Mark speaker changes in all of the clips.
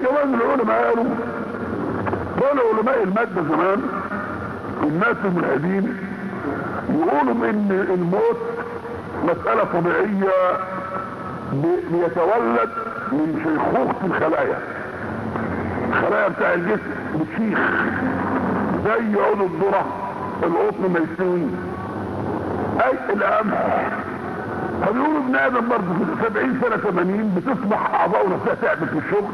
Speaker 1: كمان العلماء قالوا قالوا علماء المادة زمان الناس الملحدين يقولوا ان الموت مسألة طبيعية بيتولد من شيخوخة الخلايا الخلايا بتاع الجسم بتشيخ زي عود الذرة القطن ما يستوي اي القمح فبيقولوا ابن ادم برضه في 70 سنه 80 بتصبح اعضاؤه نفسها تعبت في الشغل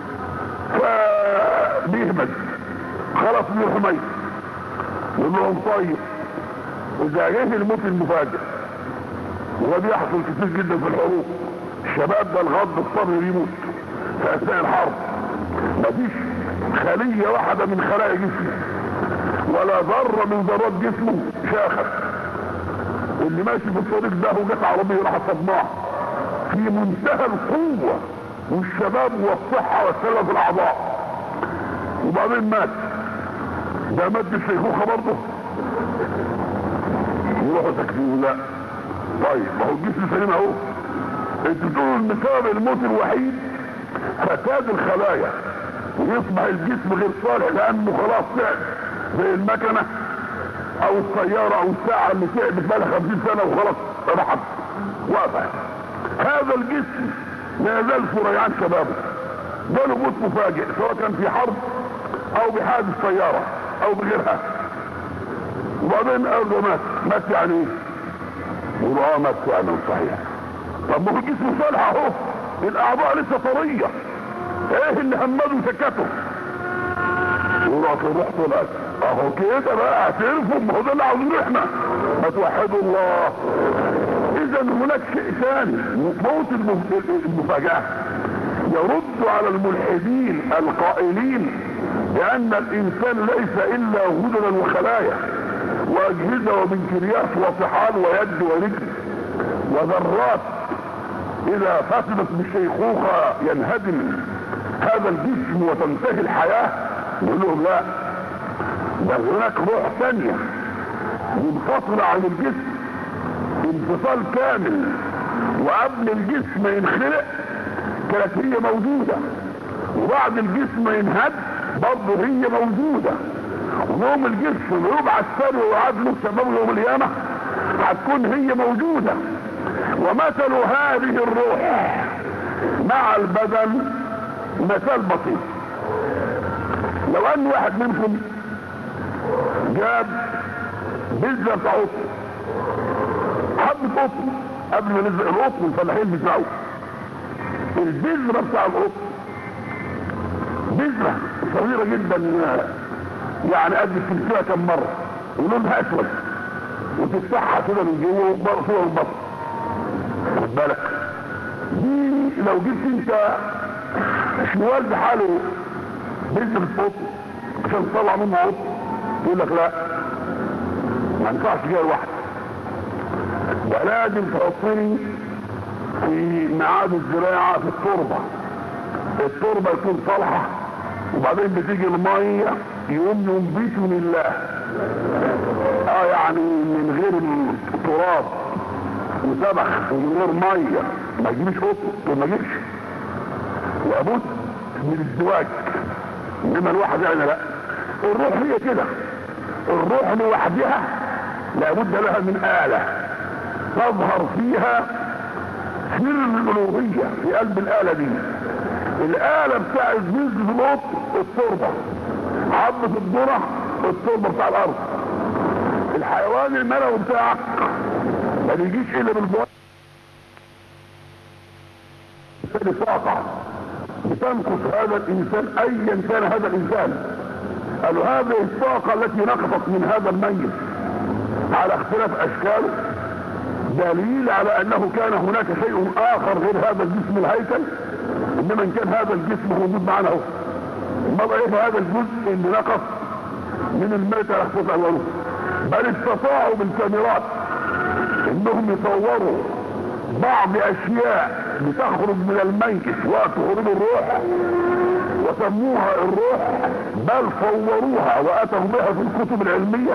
Speaker 1: فبيهمد خلاص بيروح ميت يقول لهم طيب اذا جه الموت المفاجئ وده بيحصل كتير جدا في الحروب الشباب ده الغض الصبر يموت في اثناء الحرب مفيش خليه واحده من خلايا جسمه ولا ذره من ذرات جسمه شاخت اللي ماشي في الطريق ده وجت عربيه راح صدماه في منتهى القوه والشباب والصحه والسلامه في الاعضاء وبعدين مات ده مات بالشيخوخه برضه يروحوا ساكتين لا طيب ما هو الجسم سليم اهو انتوا تقولوا ان سبب الموت الوحيد فساد الخلايا ويصبح الجسم غير صالح لانه خلاص تعب زي المكنه او السيارة او الساعة اللي تعبت بقى لها 50 سنة وخلاص راحت واقفة هذا الجسم لا يزال في ريعان شبابه جاله موت مفاجئ سواء كان في حرب او بحادث سيارة او بغيرها وبعدين قال له مات مات يعني ايه؟ يقولوا اه مات فعلا صحيح طب ما هو الجسم صالح اهو الاعضاء لسه طرية ايه اللي همده وسكته؟ يقولوا اصل الروح طلعت اهو كده بقى اعترفوا ما هو ده اللي عاوزينه احنا ما توحدوا الله اذا هناك شيء ثاني موت المفاجاه يرد على الملحدين القائلين بان الانسان ليس الا غددا وخلايا واجهزه وبنكرياس وطحال ويد ورجل وذرات اذا فسدت بالشيخوخه ينهدم هذا الجسم وتنتهي الحياه نقول لهم لا ده هناك روح ثانية منفصلة عن الجسم انفصال كامل وقبل الجسم ينخلق كانت هي موجودة وبعد الجسم ينهد برضه هي موجودة ويوم الجسم يبعث ثاني ويعاد له سببه يوم القيامة هتكون هي موجودة ومثل هذه الروح مع البدن مثال بسيط لو ان واحد منكم جاب بذرة بتاع قطن حبة قطن قبل ما نزل القطن الفلاحين بيزرعوه البذرة بتاع القطن بذرة صغيرة جدا يعني قد السلسلة كم مرة ولونها اسود وتفتحها كده من جوه فوق البطن خد بالك دي لو جبت انت شوال بحاله بذرة قطن عشان تطلع منه قطن يقول لك لا ما ينفعش كده لوحده ولازم تحطني في ميعاد الزراعه في التربه التربه يكون صالحه وبعدين بتيجي الميه يقوم ينبت من الله اه يعني من غير التراب وسبخ ومن غير ميه ما تجيبش قطن ما تجيبش لابد من الزواج انما الواحد يعني لا الروح هي كده الروح لوحدها لابد لها من آلة تظهر فيها سر الألوهية في قلب الآلة دي الآلة بتاع الزيز في القط التربة عضة الذرة التربة بتاع الأرض الحيوان المنوي بتاعك ما بيجيش إلا بالبوابة طاقة بتنقص هذا الإنسان أيا كان هذا الإنسان قالوا هذه الطاقة التي نقصت من هذا الميت على اختلاف اشكاله دليل على انه كان هناك شيء اخر غير هذا الجسم الهيكل انما ان كان هذا الجسم موجود معنا اهو امال ايه هذا الجزء اللي نقص من الميت على اختلاف الوانه بل استطاعوا بالكاميرات انهم يصوروا بعض اشياء بتخرج من الميت وقت خروج الروح وسموها الروح بل صوروها واتوا بها في الكتب العلمية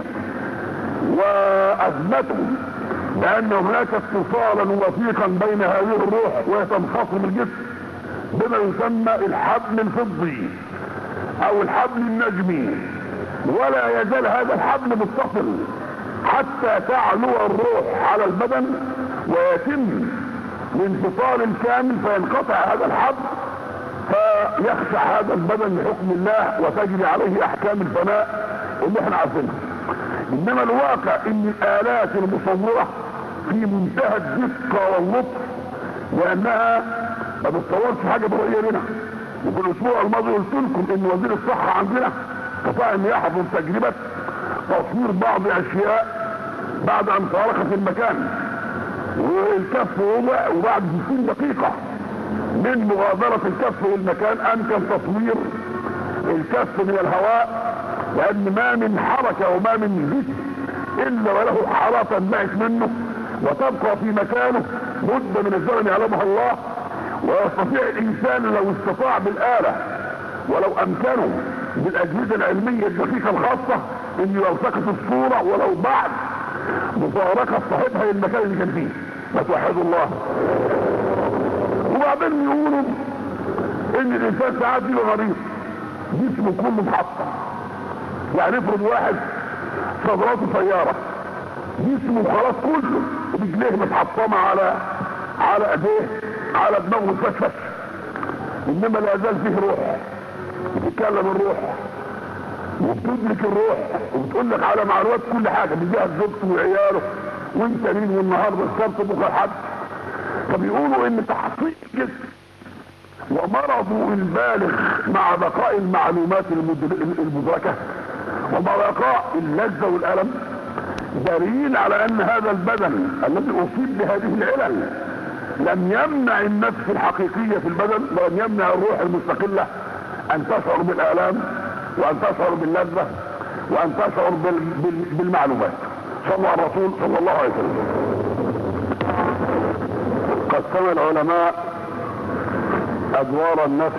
Speaker 1: واثبتوا بان هناك اتصالا وثيقا بين هذه الروح وهي تنفصل من الجسم بما يسمى الحبل الفضي او الحبل النجمي ولا يزال هذا الحبل متصل حتى تعلو الروح على البدن ويتم الانفصال الكامل فينقطع هذا الحبل فيخشع هذا البدن لحكم الله وتجري عليه احكام الفناء اللي احنا عارفينها انما الواقع ان الالات المصوره في منتهى الدقه واللطف لانها ما بتصورش حاجه برؤيه لنا وفي الاسبوع الماضي قلت لكم ان وزير الصحه عندنا استطاع ان يحضر تجربه تصوير بعض اشياء بعد ان فارقت المكان والكف وضع وبعد 60 دقيقه من مغادرة الكف للمكان امكن تصوير الكف من الهواء لان ما من حركة وما من جسم الا وله حرارة تنبعث منه وتبقى في مكانه مدة من الزمن يعلمها الله ويستطيع الانسان لو استطاع بالآلة ولو امكنه بالاجهزة العلمية الدقيقة الخاصة ان يلتقط الصورة ولو بعد مفارقة صاحبها للمكان اللي كان فيه فتوحدوا الله وبعدين يقولوا ان الانسان ساعات يبقى مريض جسمه كله محطم يعني افرض واحد صدراته سيارة جسمه خلاص كله رجليه متحطمة على على ايديه على دماغه متفشفش انما لا زال فيه روح بتتكلم الروح وبتدرك الروح وبتقول لك على معلومات كل حاجه بيجهز زوجته وعياله وانت مين والنهارده السبت بكره الحد فبيقولوا ان تحقيق الجسم ومرضه البالغ مع بقاء المعلومات المدركه ومع بقاء اللذه والالم دليل على ان هذا البدن الذي اصيب بهذه العلل لم يمنع النفس الحقيقيه في البدن ولم يمنع الروح المستقله ان تشعر بالالام وان تشعر باللذة وان تشعر بال... بال... بالمعلومات صلى على الرسول صلى الله عليه وسلم قسم العلماء ادوار النفس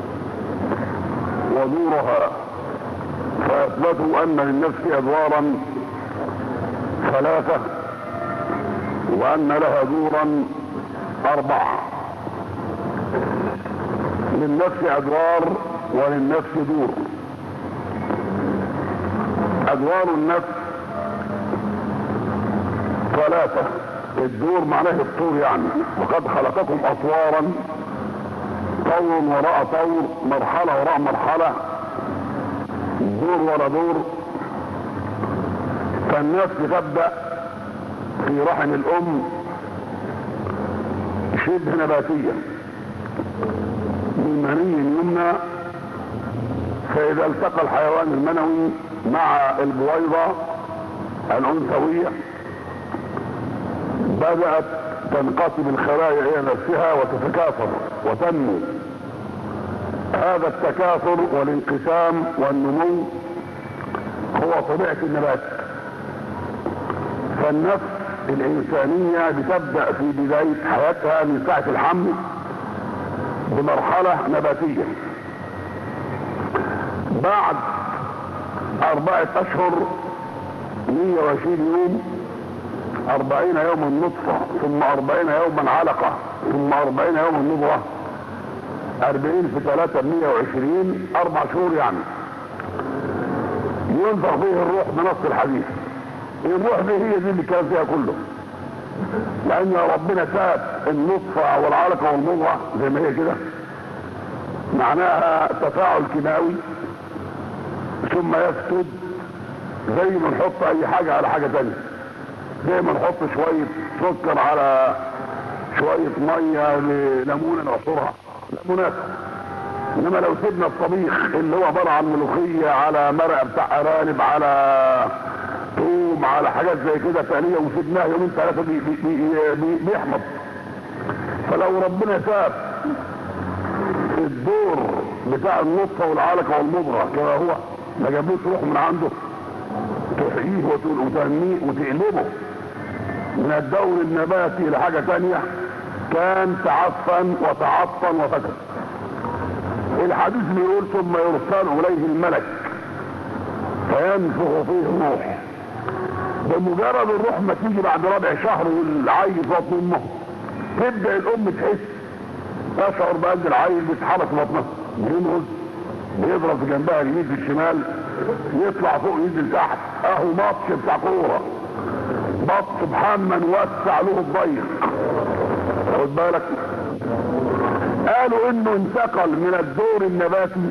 Speaker 1: ودورها فاثبتوا ان للنفس ادوارا ثلاثة وان لها دورا اربعة للنفس ادوار وللنفس دور ادوار النفس ثلاثة الدور معناه الطور يعني وقد خلقكم اطوارا طور وراء طور مرحلة وراء مرحلة دور وراء دور فالنفس تبدأ في رحم الام شبه نباتية من مني يمنى فاذا التقى الحيوان المنوي مع البويضة الانثوية بدأت تنقسم الخلايا الى نفسها وتتكاثر وتنمو هذا التكاثر والانقسام والنمو هو طبيعة النبات فالنفس الانسانية بتبدأ في بداية حياتها من ساعة الحمل بمرحلة نباتية بعد أربعة أشهر 120 يوم أربعين يوما نطفة ثم أربعين يوما علقة ثم أربعين يوما نضرة أربعين في ثلاثة مية وعشرين أربع شهور يعني ينفخ فيه الروح بنص الحديث الروح دي هي دي اللي كان فيها كله لأن ربنا ساب النطفة أو العلقة والمضغة زي ما هي كده معناها تفاعل كيماوي ثم يسكت زي ما نحط اي حاجة على حاجة تانية زي ما نحط شوية سكر على شوية مية لليمونة نعصرها ليمونات انما لو سيبنا الطبيخ اللي هو عبارة عن ملوخية على مرق بتاع ارانب على توم على حاجات زي كده تانية وسيبناه يومين ثلاثة بي بي بي بي بيحمض فلو ربنا ساب الدور بتاع النطفة والعلقة والمضغة كما هو ما جابوش روح من عنده تحييه وتنميه وتقلبه من الدور النباتي لحاجة تانية كان تعفن وتعطن وسكت الحديث بيقول ثم يرسل اليه الملك فينفخ فيه الروح بمجرد الروح ما تيجي بعد ربع شهر والعيل في بطن امه تبدا الام تحس تشعر بان العيل بيتحرك في بطنها بينغز بيضرب في جنبها اليمين في الشمال يطلع فوق ينزل تحت اهو ماتش بتاع كوره بط محمد وسع له الضيق خد بالك قالوا انه انتقل من الدور النباتي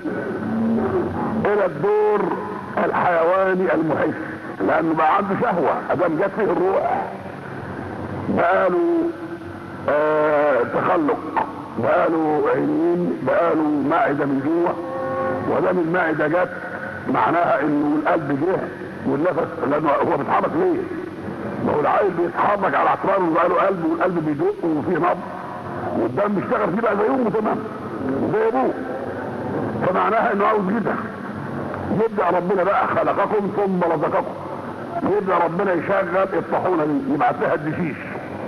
Speaker 1: الى الدور الحيواني المحس لانه بقى عنده شهوة ادام جت فيه الروح بقاله آه تخلق بقاله عينين بقاله معدة من جوه ودام المعدة جت معناها انه القلب جه والنفس لانه هو بيتحرك ليه؟ ما هو العيل بيتحرك على اعتباره بقى له قلب والقلب بيدق وفيه نبض والدم بيشتغل فيه بقى زي امه تمام زي ابوه فمعناها انه عاوز كده يبدا ربنا بقى خلقكم ثم رزقكم يبدا ربنا يشغل الطاحونه دي يبعث لها الدشيش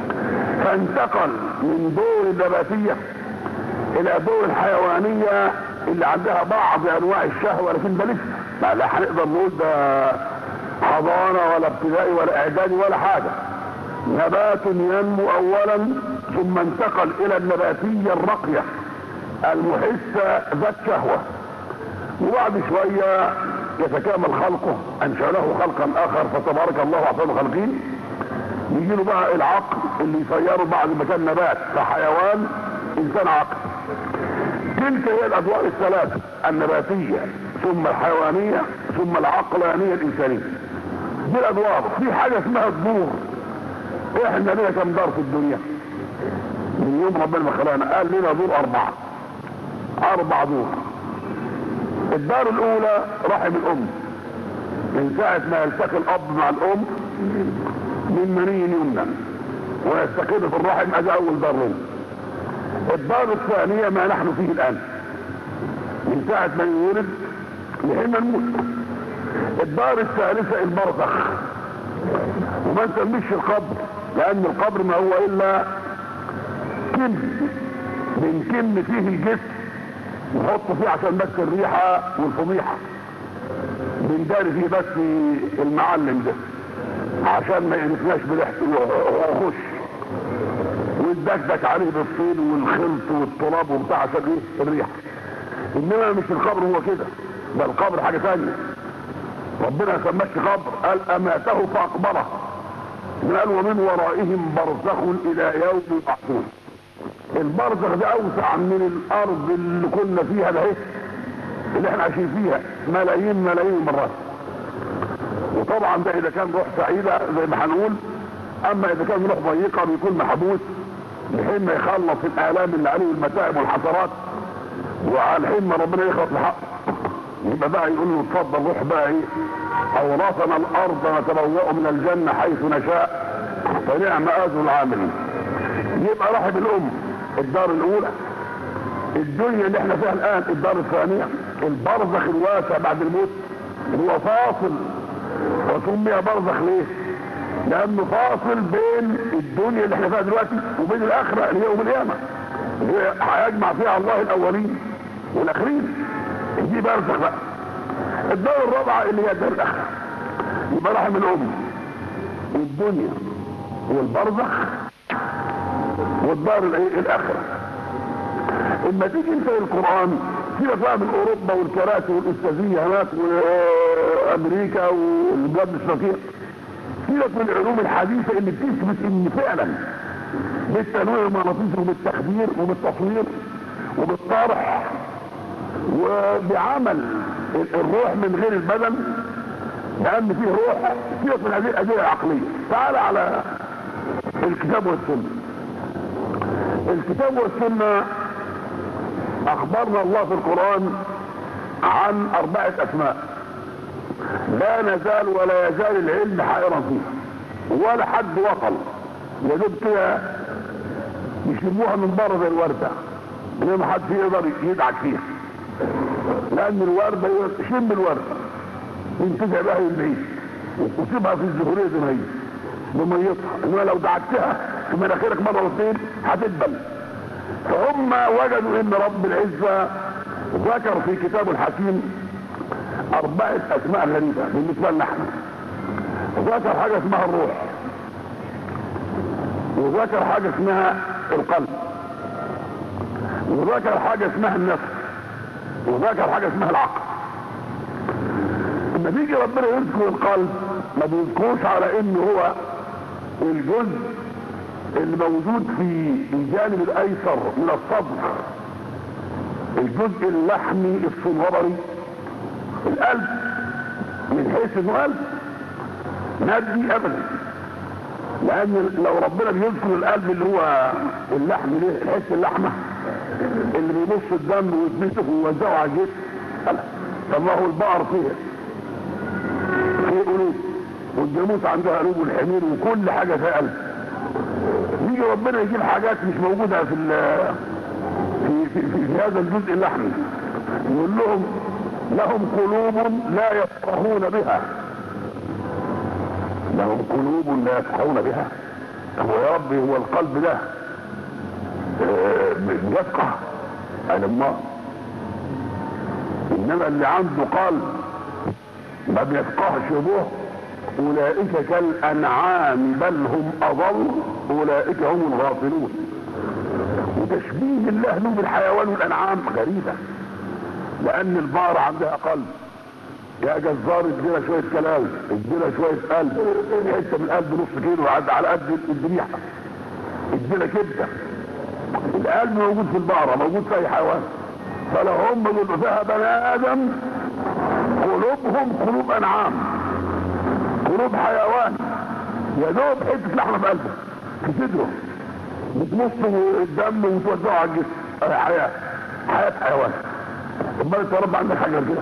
Speaker 1: فانتقل من دور النباتيه الى دور الحيوانيه اللي عندها بعض انواع الشهوه لكن ده لسه لا لا هنقدر نقول ده حضانه ولا ابتدائي ولا اعدادي ولا حاجه نبات ينمو اولا ثم انتقل الى النباتيه الراقيه المحسه ذات شهوه وبعد شويه يتكامل خلقه انشا له خلقا اخر فتبارك الله احسن الخالقين يجي له بقى العقل اللي يسيره بعد ما كان نبات كحيوان انسان عقل تلك هي الادوار الثلاثه النباتيه ثم الحيوانيه ثم العقلانيه الانسانيه دي الادوار في حاجه اسمها الدور احنا لنا كم دار في الدنيا من يوم ربنا ما خلقنا قال لنا دور اربعه اربع دور الدار الاولى رحم الام من ساعة ما يلتقي الاب مع الام من مني يمنى ويستقر في الرحم ادي اول دار له الدار الثانية ما نحن فيه الان من ساعة ما يولد لحين ما نموت الدار الثالثة البرزخ وما نسميش القبر لان القبر ما هو الا كم من كم فيه الجسم نحط فيه عشان بس الريحة والفضيحة بنداري فيه بس المعلم ده عشان ما يقرفناش بريحته ويخش ويدكدك عليه بالطين والخلط والتراب وبتاع عشان ايه الريحة انما مش القبر هو كده ده القبر حاجة ثانية ربنا ما سماش قبر قال اماته فاقبره قال ومن ورائهم برزخ الى يوم يبعثون البرزخ ده اوسع من الارض اللي كنا فيها ده اللي احنا عايشين فيها ملايين ملايين المرات وطبعا ده اذا كان روح سعيدة زي ما هنقول اما اذا كان روح ضيقة بيكون محبوس لحين ما يخلص الالام اللي عليه والمتاعب والحسرات وعلى حين ما ربنا يخلص الحق يبقى بقى يقول له اتفضل روح بقى ايه اورثنا الارض نتبوأ من الجنة حيث نشاء فنعم اجر العاملين يبقى رحب الام الدار الاولى الدنيا اللي احنا فيها الان الدار الثانية البرزخ الواسع بعد الموت هو فاصل وسمي برزخ ليه لانه فاصل بين الدنيا اللي احنا فيها دلوقتي وبين الاخرة اللي هي يوم القيامة اللي هي هيجمع فيها الله الاولين والاخرين دي برزخ بقى الدار الرابعة اللي هي الدار الاخرة يبقى رحم الام والدنيا والبرزخ والدار الاخرة اما تيجي انت القرآن سيبك بقى من اوروبا والكراسي والاستاذية هناك وامريكا والبلاد الشرقية سيبك من العلوم الحديثة اللي بتثبت ان فعلا بالتنويع المغناطيسي وبالتخدير وبالتصوير وبالطرح وبعمل الروح من غير البدن لان فيه روح سيبك من هذه الادله العقليه تعال على الكتاب والسنه الكتاب والسنه اخبرنا الله في القرآن عن اربعة اسماء لا نزال ولا يزال العلم حائرا فيها ولا حد وصل يا دوب كده يشموها من بره زي الوردة انما حد يقدر يدعك فيها لان الوردة شم الوردة ينتزع بها من بعيد وتسيبها في الزهورية زي ما هي بميتها انما لو دعكتها في مناخيرك مرة واثنين هتدبل فهم وجدوا ان رب العزة ذكر في كتابه الحكيم اربعة اسماء غريبة بالنسبة لنا احنا ذكر حاجة اسمها الروح وذكر حاجة اسمها القلب وذكر حاجة اسمها النفس وذكر حاجة اسمها العقل لما بيجي ربنا يذكر القلب ما بيذكرش على ان هو الجزء اللي موجود في الجانب الايسر من الصدر الجزء اللحمي الصنوبري القلب من حيث انه قلب مادي ابدا لان لو ربنا بيذكر القلب اللي هو اللحم ليه حس اللحمه اللي بيمص الدم ويتمسك ويوزعه على الجسم طب ما هو البقر فيه فيه قلوب والجاموس عندها قلوب والحمير وكل حاجه فيها قلب يجي ربنا يجيب حاجات مش موجوده في في, في, في, في هذا الجزء اللحمي يقول لهم لهم قلوب لا يفقهون بها لهم قلوب لا يفقهون بها هو يا ربي هو القلب ده يفقه قال الله انما اللي عنده قلب ما بيفقهش به اولئك كالانعام بل هم اضل اولئك هم الغافلون وتشبيه الله له بالحيوان والانعام غريبه لان البقر عندها قلب يا جزار ادينا شويه كلام ادينا شويه قلب حته من القلب نص كيلو على قد الذبيحه ادينا كبده القلب موجود في البقره موجود في اي حيوان فلو هم بيبقوا فيها بني ادم قلوبهم قلوب انعام قلوب حيوان يا دوب حته لحمه في قلبه في صدره بتمصوا الدم وتوزعوا على الجسم حياه حياه حيوان امال انت يا رب عندك حاجه كده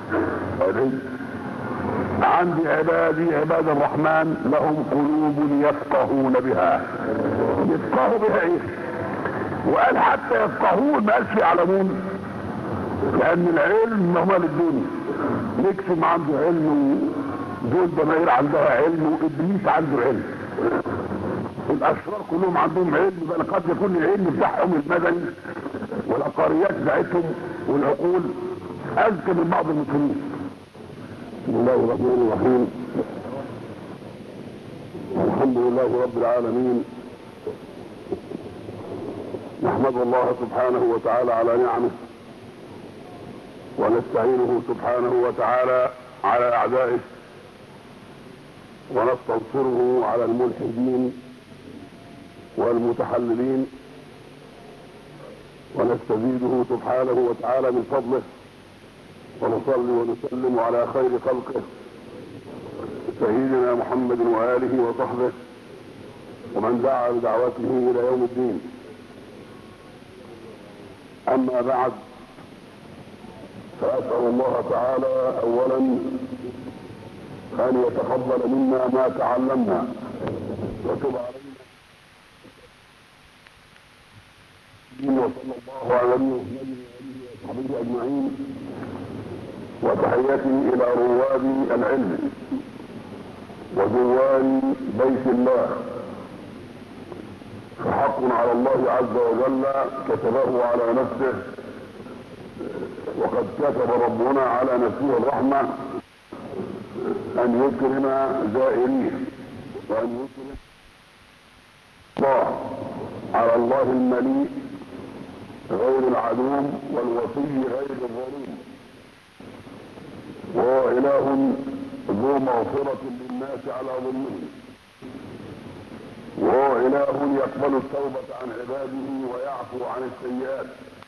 Speaker 1: عندي عبادي عباد الرحمن لهم قلوب يفقهون بها يفقهوا بها ايه وقال حتى يفقهون ما قالش يعلمون لان العلم هو للدنيا نكسم عنده علم دول ضمائر عندها علم وابليس عنده علم الاشرار كلهم عندهم علم بل قد يكون العلم بتاعهم المدني والعقاريات بتاعتهم والعقول اذكى من بعض المسلمين بسم الله الرحمن الرحيم الحمد لله رب العالمين نحمد الله سبحانه وتعالى على نعمه ونستعينه سبحانه وتعالى على اعدائه ونستنصره على الملحدين والمتحللين ونستزيده سبحانه وتعالى من فضله ونصلي ونسلم على خير خلقه سيدنا محمد واله وصحبه ومن دعا بدعوته الى يوم الدين اما بعد فاسال الله تعالى اولا ان يتقبل منا ما تعلمنا وتب علينا وصلى الله على نبينا وصحبه اجمعين وتحيتي الى رواد العلم وزوار بيت الله فحق على الله عز وجل كتبه على نفسه وقد كتب ربنا على نفسه الرحمة ان يكرم زائريه وان يكرم الله على الله المليء غير العدوم والوصي غير الظلوم وهو اله ذو مغفرة للناس على ظلمهم وهو اله يقبل التوبة عن عباده ويعفو عن السيئات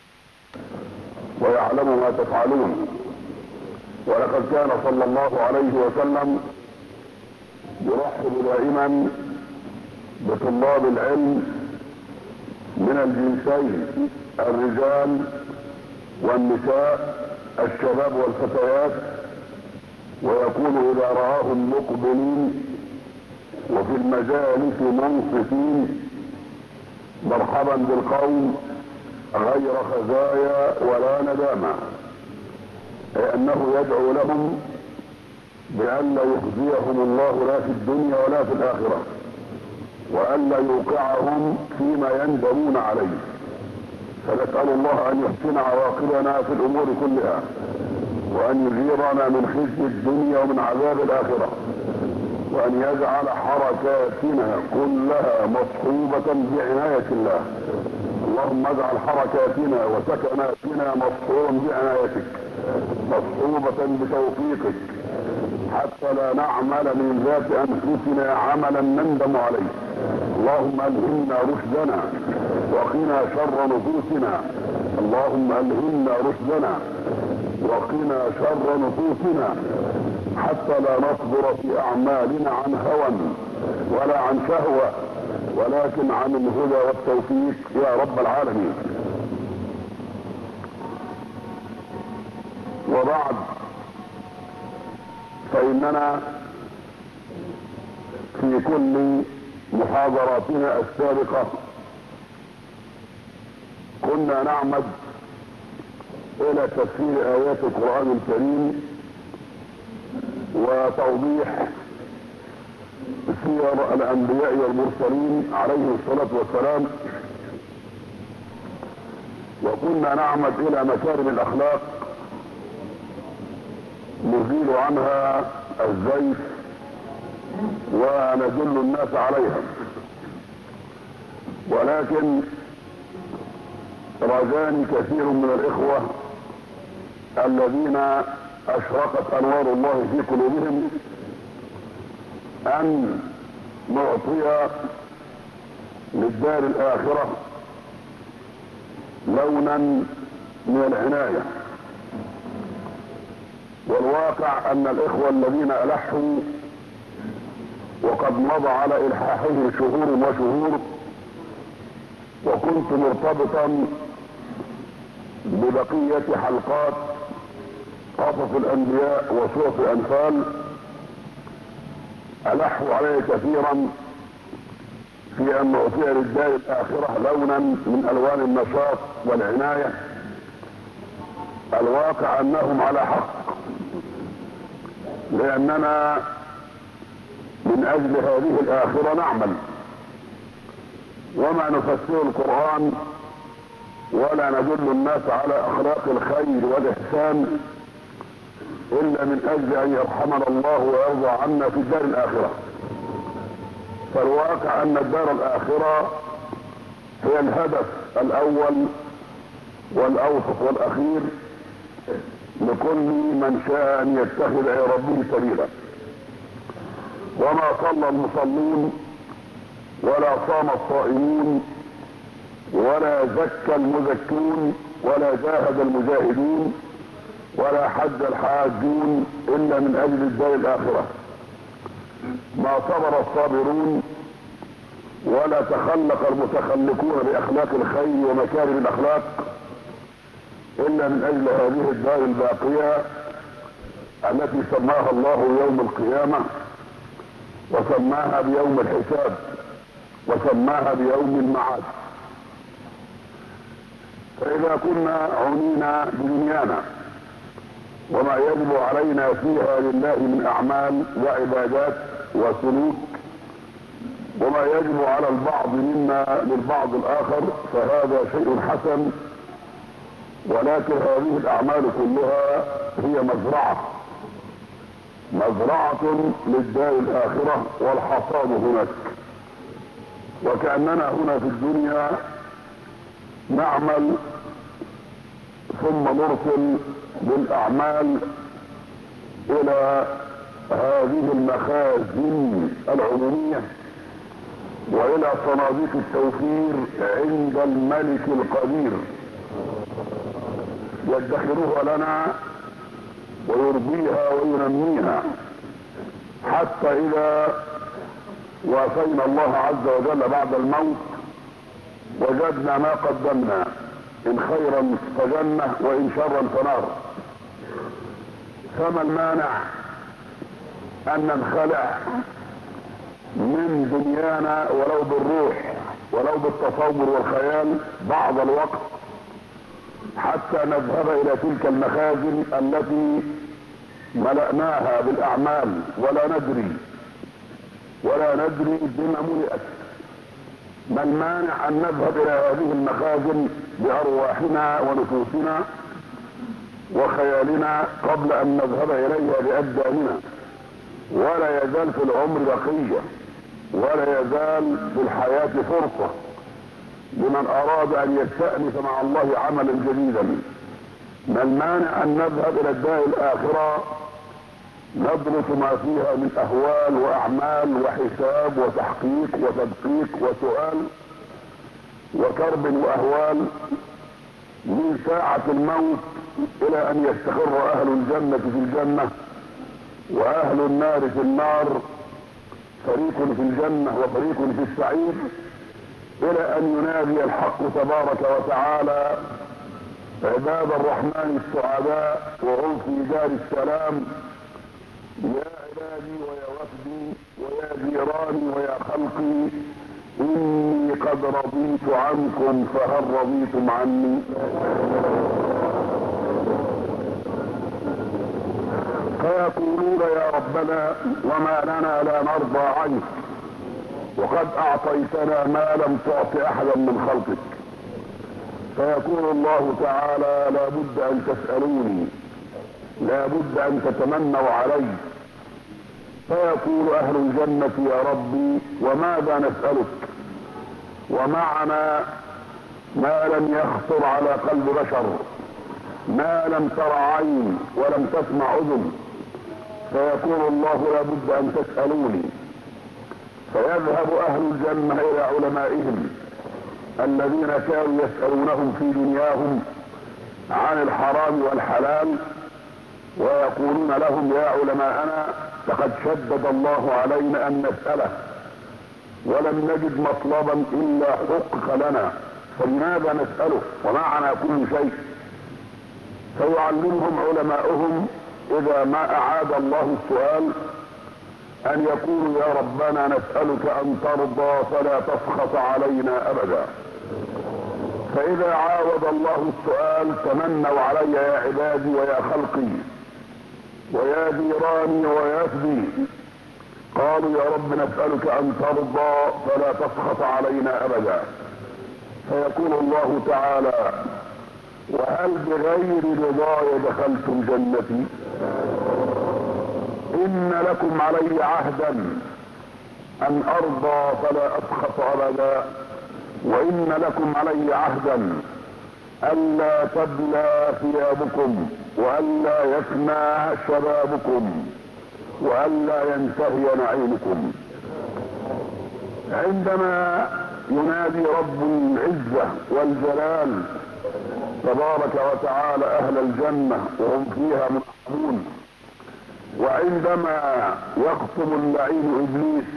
Speaker 1: ويعلم ما تفعلون ولقد كان صلى الله عليه وسلم يرحب دائما بطلاب العلم من الجنسين الرجال والنساء الشباب والفتيات ويكون اذا راهم مقبلين وفي المجالس منصفين مرحبا بالقوم غير خزايا ولا ندامة لأنه يدعو لهم بأن لا يخزيهم الله لا في الدنيا ولا في الآخرة وأن لا يوقعهم فيما يندمون عليه فنسأل الله أن يحسن عواقبنا في الأمور كلها وأن يجيرنا من خزي الدنيا ومن عذاب الآخرة وأن يجعل حركاتنا كلها مصحوبة بعناية الله اللهم اجعل حركاتنا وسكناتنا مصحوبا بعنايتك مصحوبة بتوفيقك حتى لا نعمل من ذات انفسنا عملا نندم عليه اللهم الهمنا رشدنا وقنا شر نفوسنا اللهم الهمنا رشدنا وقنا شر نفوسنا حتى لا نصبر في اعمالنا عن هوى ولا عن شهوة ولكن عن الهدى والتوفيق يا رب العالمين وبعد فإننا في كل محاضراتنا السابقة كنا نعمد إلى تفسير آيات القرآن الكريم وتوضيح سير الأنبياء والمرسلين عليهم الصلاة والسلام وكنا نعمد إلى مكارم الأخلاق نزيل عنها الزيف وندل الناس عليها ولكن رجاني كثير من الإخوة الذين أشرقت أنوار الله في قلوبهم أن نعطي للدار الآخرة لونا من العناية والواقع ان الاخوة الذين الحوا وقد مضى على الحاحهم شهور وشهور وكنت مرتبطا ببقية حلقات قصص الانبياء وسورة الانفال الحوا علي كثيرا في ان نعطي للدار الاخرة لونا من الوان النشاط والعناية الواقع انهم على حق لاننا من اجل هذه الاخرة نعمل وما نفسر القرآن ولا ندل الناس على اخلاق الخير والاحسان الا من اجل ان يرحمنا الله ويرضى عنا في الدار الاخرة فالواقع ان الدار الاخرة هي الهدف الاول والاوسط والاخير لكل من شاء ان يتخذ الى ربه سبيلا وما صلى المصلون ولا صام الصائمون ولا زكى المزكون ولا جاهد المجاهدون ولا حج الحاجون الا من اجل الدار الاخره ما صبر الصابرون ولا تخلق المتخلقون باخلاق الخير ومكارم الاخلاق الا من اجل هذه الدار الباقية التي سماها الله يوم القيامة وسماها بيوم الحساب وسماها بيوم المعاد فاذا كنا عنينا بدنيانا وما يجب علينا فيها لله من اعمال وعبادات وسلوك وما يجب على البعض منا للبعض الاخر فهذا شيء حسن ولكن هذه الاعمال كلها هي مزرعة مزرعة للدار الاخرة والحصاد هناك وكأننا هنا في الدنيا نعمل ثم نرسل بالاعمال الى هذه المخازن العمومية والى صناديق التوفير عند الملك القدير يدخرها لنا ويربيها وينميها حتى اذا وافينا الله عز وجل بعد الموت وجدنا ما قدمنا ان خيرا فجنة وان شرا فنار فما المانع ان ننخلع من دنيانا ولو بالروح ولو بالتصور والخيال بعض الوقت حتى نذهب الى تلك المخازن التي ملأناها بالاعمال ولا ندري ولا ندري بما ملئت ما المانع ان نذهب الى هذه المخازن بارواحنا ونفوسنا وخيالنا قبل ان نذهب اليها بابداننا ولا يزال في العمر بقيه ولا يزال في الحياه فرصه لمن اراد ان يستأنف مع الله عملا جديدا ما المانع ان نذهب الى الدار الاخرة ندرس ما فيها من اهوال واعمال وحساب وتحقيق وتدقيق وسؤال وكرب واهوال من ساعة الموت الى ان يستقر اهل الجنة في الجنة واهل النار في النار فريق في الجنة وفريق في السعير الى ان ينادي الحق تبارك وتعالى عباد الرحمن السعداء وهم في دار السلام يا عبادي ويا وفدي ويا جيراني ويا خلقي اني قد رضيت عنكم فهل رضيتم عني فيقولون يا ربنا وما لنا لا نرضى عنك وقد اعطيتنا ما لم تعط احدا من خلقك فيقول الله تعالى لا بد ان تسألوني لا بد ان تتمنوا علي فيقول اهل الجنة يا ربي وماذا نسألك ومعنا ما لم يخطر على قلب بشر ما لم تر عين ولم تسمع اذن فيقول الله لا بد ان تسألوني فيذهب اهل الجنة الى علمائهم الذين كانوا يسألونهم في دنياهم عن الحرام والحلال ويقولون لهم يا علماءنا لقد شدد الله علينا ان نسأله ولم نجد مطلبا الا حقق لنا فلماذا نسأله ومعنا كل شيء فيعلمهم علماؤهم اذا ما اعاد الله السؤال ان يقولوا يا ربنا نسألك ان ترضى فلا تسخط علينا ابدا فاذا عاود الله السؤال تمنوا علي يا عبادي ويا خلقي ويا جيراني ويا قالوا يا رب نسألك ان ترضى فلا تسخط علينا ابدا فيقول الله تعالى وهل بغير رضاي دخلتم جنتي ان لكم علي عهدا ان ارضى فلا اسخط ابدا وان لكم علي عهدا الا تبلى ثيابكم والا يفنى شبابكم والا ينتهي نعيمكم عندما ينادي رب العزة والجلال تبارك وتعالى اهل الجنة وهم فيها منعمون وعندما يخطب اللعين ابليس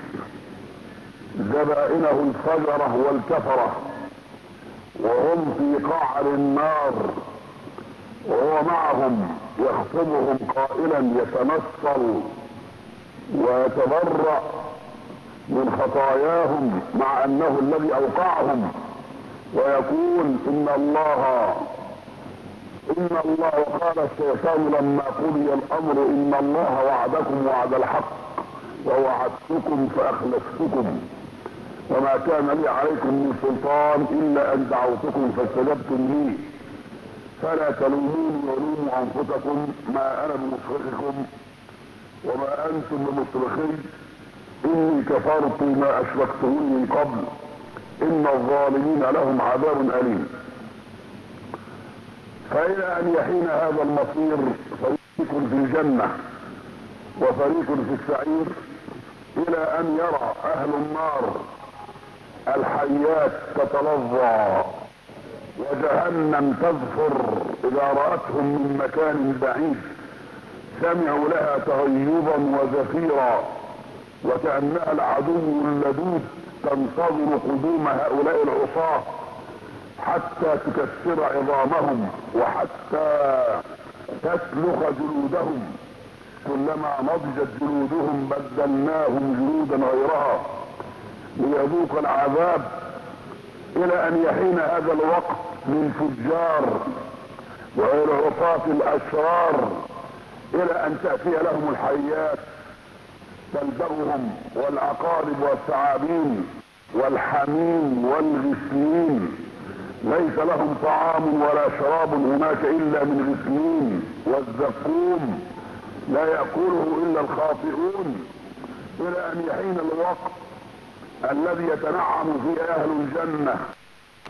Speaker 1: زبائنه الفجرة والكفرة وهم في قعر النار وهو معهم يخطبهم قائلا يتنصل ويتبرأ من خطاياهم مع انه الذي اوقعهم ويقول ان الله ان الله قال الشيطان لما قضي الامر ان الله وعدكم وعد الحق ووعدتكم فاخلفتكم وما كان لي عليكم من سلطان الا ان دعوتكم فاستجبتم لي فلا تلوموني ولوموا انفسكم ما انا بمصرخكم وما انتم بمصرخي اني كفرت ما اشركتموني من قبل ان الظالمين لهم عذاب اليم فإلى أن يحين هذا المصير فريق في الجنة وفريق في السعير إلى أن يرى أهل النار الحيات تتلظى وجهنم تزفر إذا رأتهم من مكان بعيد سمعوا لها تغيبا وزفيرا وكأنها العدو اللدود تنتظر قدوم هؤلاء العصاه حتى تكسر عظامهم وحتى تسلخ جلودهم كلما نضجت جلودهم بدلناهم جلودا غيرها ليذوق العذاب الى ان يحين هذا الوقت للفجار والعصاة الاشرار الى ان تأتي لهم الحيات تلدغهم والعقارب والثعابين والحميم والغسلين ليس لهم طعام ولا شراب هناك الا من غسلين والزقوم لا يأكله الا الخاطئون الى ان يحين الوقت الذي يتنعم فيه اهل الجنة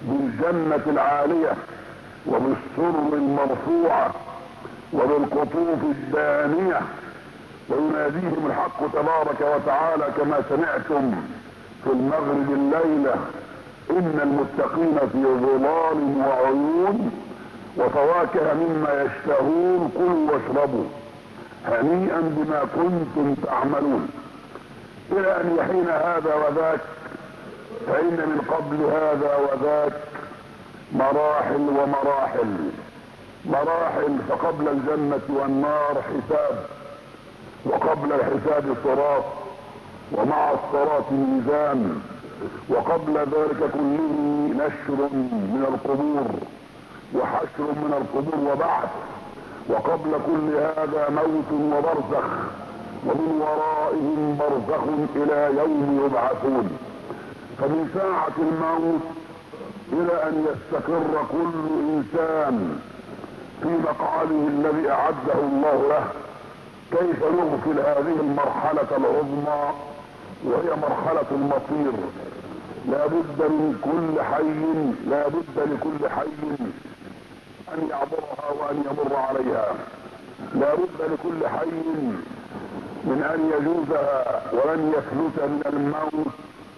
Speaker 1: بالجنة العالية وبالسر المرفوعة وبالقطوف الدانية ويناديهم الحق تبارك وتعالى كما سمعتم في المغرب الليلة ان المتقين في ظلال وعيون وفواكه مما يشتهون كلوا واشربوا هنيئا بما كنتم تعملون الى ان يحين هذا وذاك فان من قبل هذا وذاك مراحل ومراحل مراحل فقبل الجنة والنار حساب وقبل الحساب صراط ومع الصراط ميزان وقبل ذلك كله نشر من القبور وحشر من القبور وبعث وقبل كل هذا موت وبرزخ ومن ورائهم برزخ الى يوم يبعثون فمن ساعة الموت الى ان يستقر كل انسان في مقعده الذي اعده الله له كيف نغفل هذه المرحلة العظمى وهي مرحلة المصير لا بد من كل حي لا بد لكل حي ان يعبرها وان يمر عليها لا بد لكل حي من ان يجوزها ولن يفلت من الموت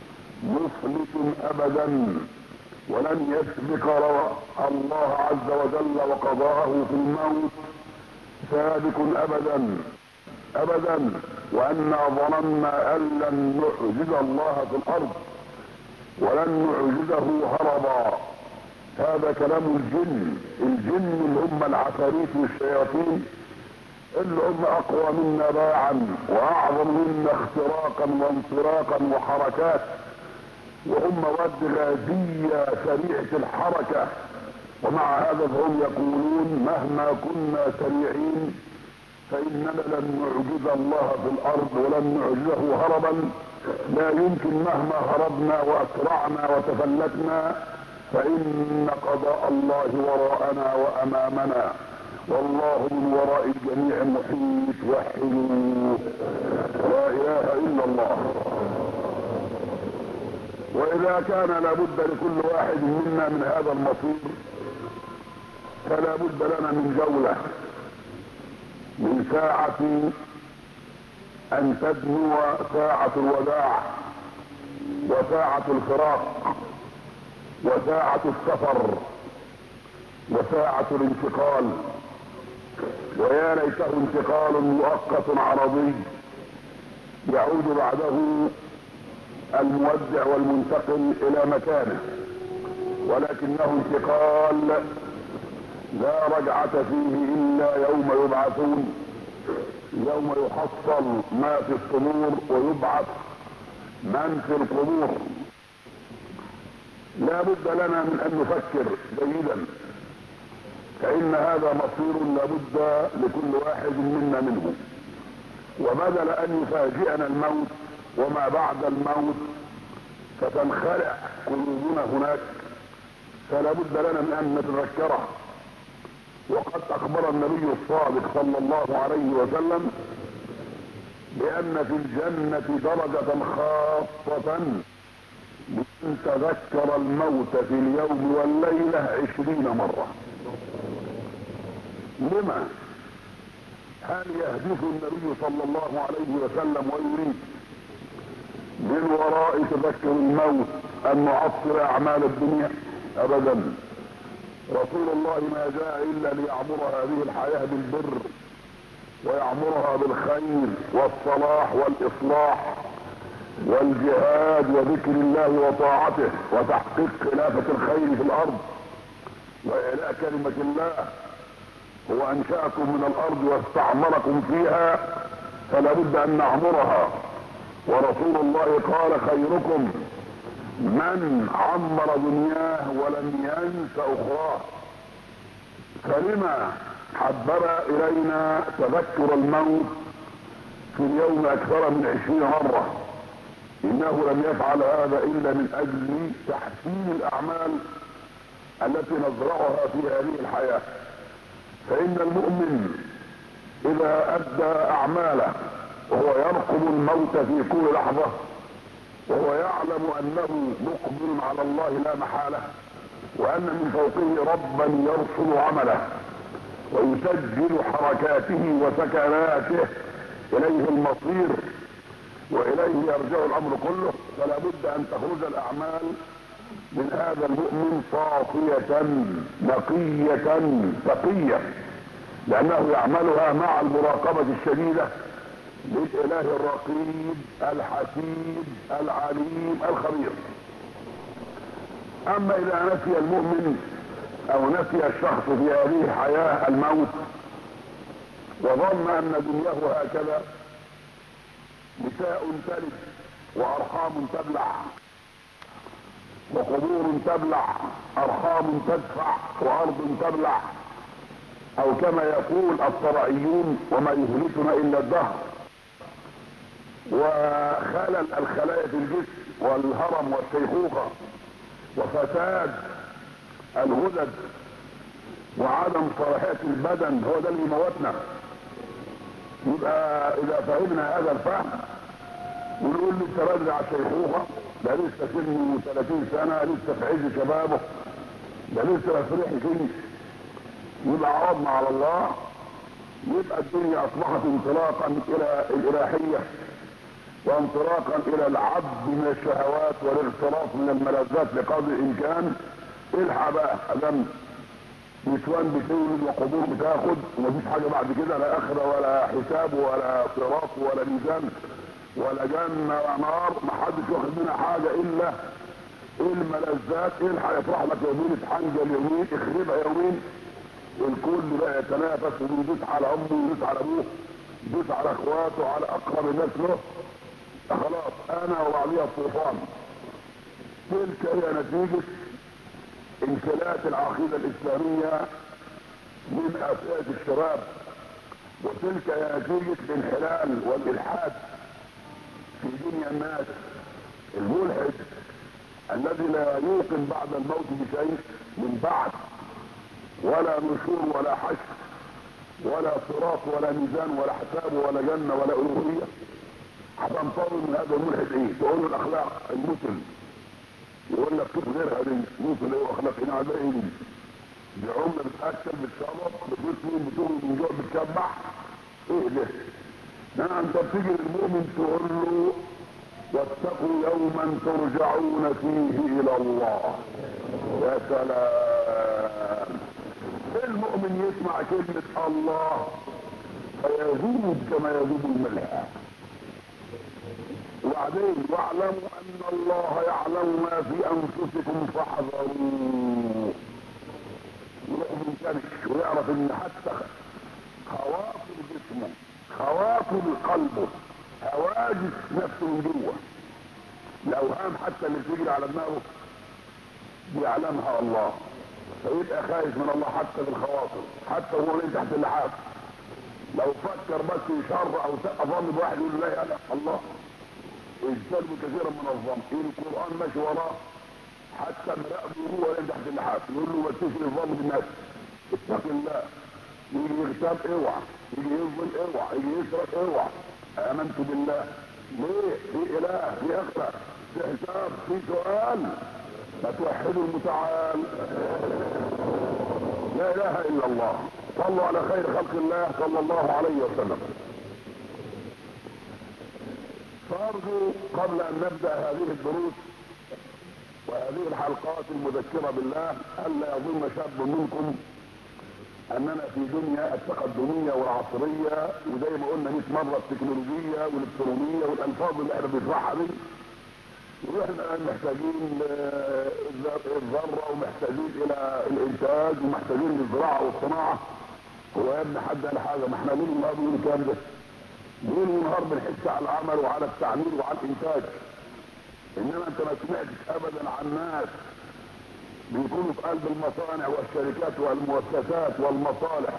Speaker 1: مفلت ابدا ولن يسبق الله عز وجل وقضاءه في الموت سابق ابدا ابدا وانا ظننا ان لن نعجز الله في الارض ولن نعجزه هربا هذا كلام الجن الجن اللي هم العفاريت والشياطين اللي هم اقوى منا باعا واعظم منا اختراقا وانطلاقا وحركات وهم مواد غازية سريعة الحركة ومع هذا فهم يقولون مهما كنا سريعين فإننا لن نعجز الله في الأرض ولن نعجزه هربا لا يمكن مهما هربنا وأسرعنا وتفلتنا فإن قضاء الله وراءنا وأمامنا والله من وراء الجميع محيط وحدوا لا إله إلا الله وإذا كان لابد لكل واحد منا من هذا المصير فلا بد لنا من جولة من ساعة أن تدنو ساعة الوداع وساعة الفراق وساعة السفر وساعة الانتقال ويا ليته انتقال مؤقت عرضي يعود بعده المودع والمنتقل الى مكانه ولكنه انتقال لا رجعة فيه الا يوم يبعثون يوم يحصل ما في الصدور ويبعث من في القبور لا بد لنا من ان نفكر جيدا فان هذا مصير لابد لكل واحد منا منه وبدل ان يفاجئنا الموت وما بعد الموت فتنخلع قلوبنا هناك فلا بد لنا من ان نتذكره وقد اخبر النبي الصادق صلى الله عليه وسلم بان في الجنة درجة خاصة من تذكر الموت في اليوم والليلة عشرين مرة لما هل يهدف النبي صلى الله عليه وسلم ويريد من وراء تذكر الموت ان نعطل اعمال الدنيا ابدا رسول الله ما جاء الا ليعمر هذه الحياة بالبر ويعمرها بالخير والصلاح والاصلاح والجهاد وذكر الله وطاعته وتحقيق خلافة الخير في الارض واعلاء كلمة الله هو انشأكم من الارض واستعمركم فيها فلا بد ان نعمرها ورسول الله قال خيركم من عمر دنياه ولم ينس اخراه فلما حبب الينا تذكر الموت في اليوم اكثر من عشرين مرة انه لم يفعل هذا الا من اجل تحسين الاعمال التي نزرعها في هذه الحياة فان المؤمن اذا ادى اعماله وهو يرقب الموت في كل لحظة وهو يعلم انه مقبل على الله لا محالة وان من فوقه ربا يرصد عمله ويسجل حركاته وسكناته اليه المصير واليه يرجع الامر كله فلا بد ان تخرج الاعمال من هذا المؤمن صافية نقية تقية لانه يعملها مع المراقبة الشديدة للاله الرقيب الحكيم العليم الخبير اما اذا نسي المؤمن او نسي الشخص في هذه الحياة الموت وظن ان دنياه هكذا نساء تلد وارحام تبلع وقبور تبلع ارحام تدفع وارض تبلع او كما يقول الطرائيون وما يهلكنا الا الدهر وخلل الخلايا في الجسم والهرم والشيخوخه وفساد الغدد وعدم صلاحيه البدن هو ده اللي يموتنا يبقى اذا فهمنا هذا الفهم ونقول لسه بدري على الشيخوخه ده لسه سنه 30 سنه لسه في عز شبابه ده لسه مفرح فيه يبقى عرضنا على الله يبقى الدنيا اصبحت انطلاقا الى الالهيه وانطلاقا الى العبد من الشهوات والاغتراف من الملذات بقدر الامكان الحق بقى ادم نسوان بتولد وقبور بتاخد ومفيش حاجه بعد كده لا اخره ولا حساب ولا صراط ولا ميزان ولا جنه ولا نار ما حدش واخد منها حاجه الا الملذات الحق يفرح لك يومين اتحنجل يومين اخربها يومين الكل بقى يتنافس ويدوس على امه ويدوس على ابوه يدوس على اخواته وعلى اقرب الناس له خلاص انا وبعضيها الطوفان تلك هي نتيجه انفلات العقيدة الاسلامية من افئدة الشباب وتلك هي نتيجة الانحلال والالحاد في دنيا الناس الملحد الذي لا يوقن بعد الموت بشيء من بعد ولا نشور ولا حشر ولا صراط ولا ميزان ولا حساب ولا جنة ولا ألوهية هتنتظر من هذا الملحد ايه تقول له الاخلاق المسلم يقول لك كيف غيرها دي موصل ايه واخلاق هنا على ايه دي دي عمله بتاكل بتشرب بتسلم بتغرب من جوع بتشبع ايه ده ده انت بتيجي للمؤمن تقول له واتقوا يوما ترجعون فيه الى الله يا سلام المؤمن يسمع كلمة الله فيذوب كما يذوب الملح وبعدين واعلموا ان الله يعلم ما في انفسكم فاحذروه يروح منتبه ويعرف ان حتى خواطر جسمه خواطر قلبه هواجس نفسه من جوه الاوهام حتى اللي بتجري على دماغه بيعلمها الله فيبقى خايف من الله حتى في الخواطر حتى وهو ليه تحت اللحاف لو فكر بس شر او ظن بواحد يقول لا يا الله اجتنبوا كثيرا من الظن القران ماشي وراه حتى مراقبه هو ليه تحت اللحاف يقول له ما تشري الظن بالناس اتق الله يجي يغتاب اوعى يجي يظلم اوعى يجي يسرق اوعى امنت بالله ليه في اله في اخره في حساب في سؤال فتوحدوا المتعال لا اله الا الله صلوا على خير خلق الله صلى الله عليه وسلم فارجو قبل ان نبدا هذه الدروس وهذه الحلقات المذكره بالله الا يظن شاب منكم اننا في دنيا التقدميه والعصريه وزي ما قلنا 100 مره التكنولوجيه والالكترونيه والالفاظ اللي احنا بنشرحها دي واحنا محتاجين الذره ومحتاجين الى الانتاج ومحتاجين للزراعه والصناعه هو يا ابني حد قال حاجه ما احنا ليل ونهار بنقول الكلام ده ليل ونهار بنحس على العمل وعلى التعمير وعلى الانتاج انما انت ما سمعتش ابدا عن ناس بيكونوا في قلب المصانع والشركات والمؤسسات والمصالح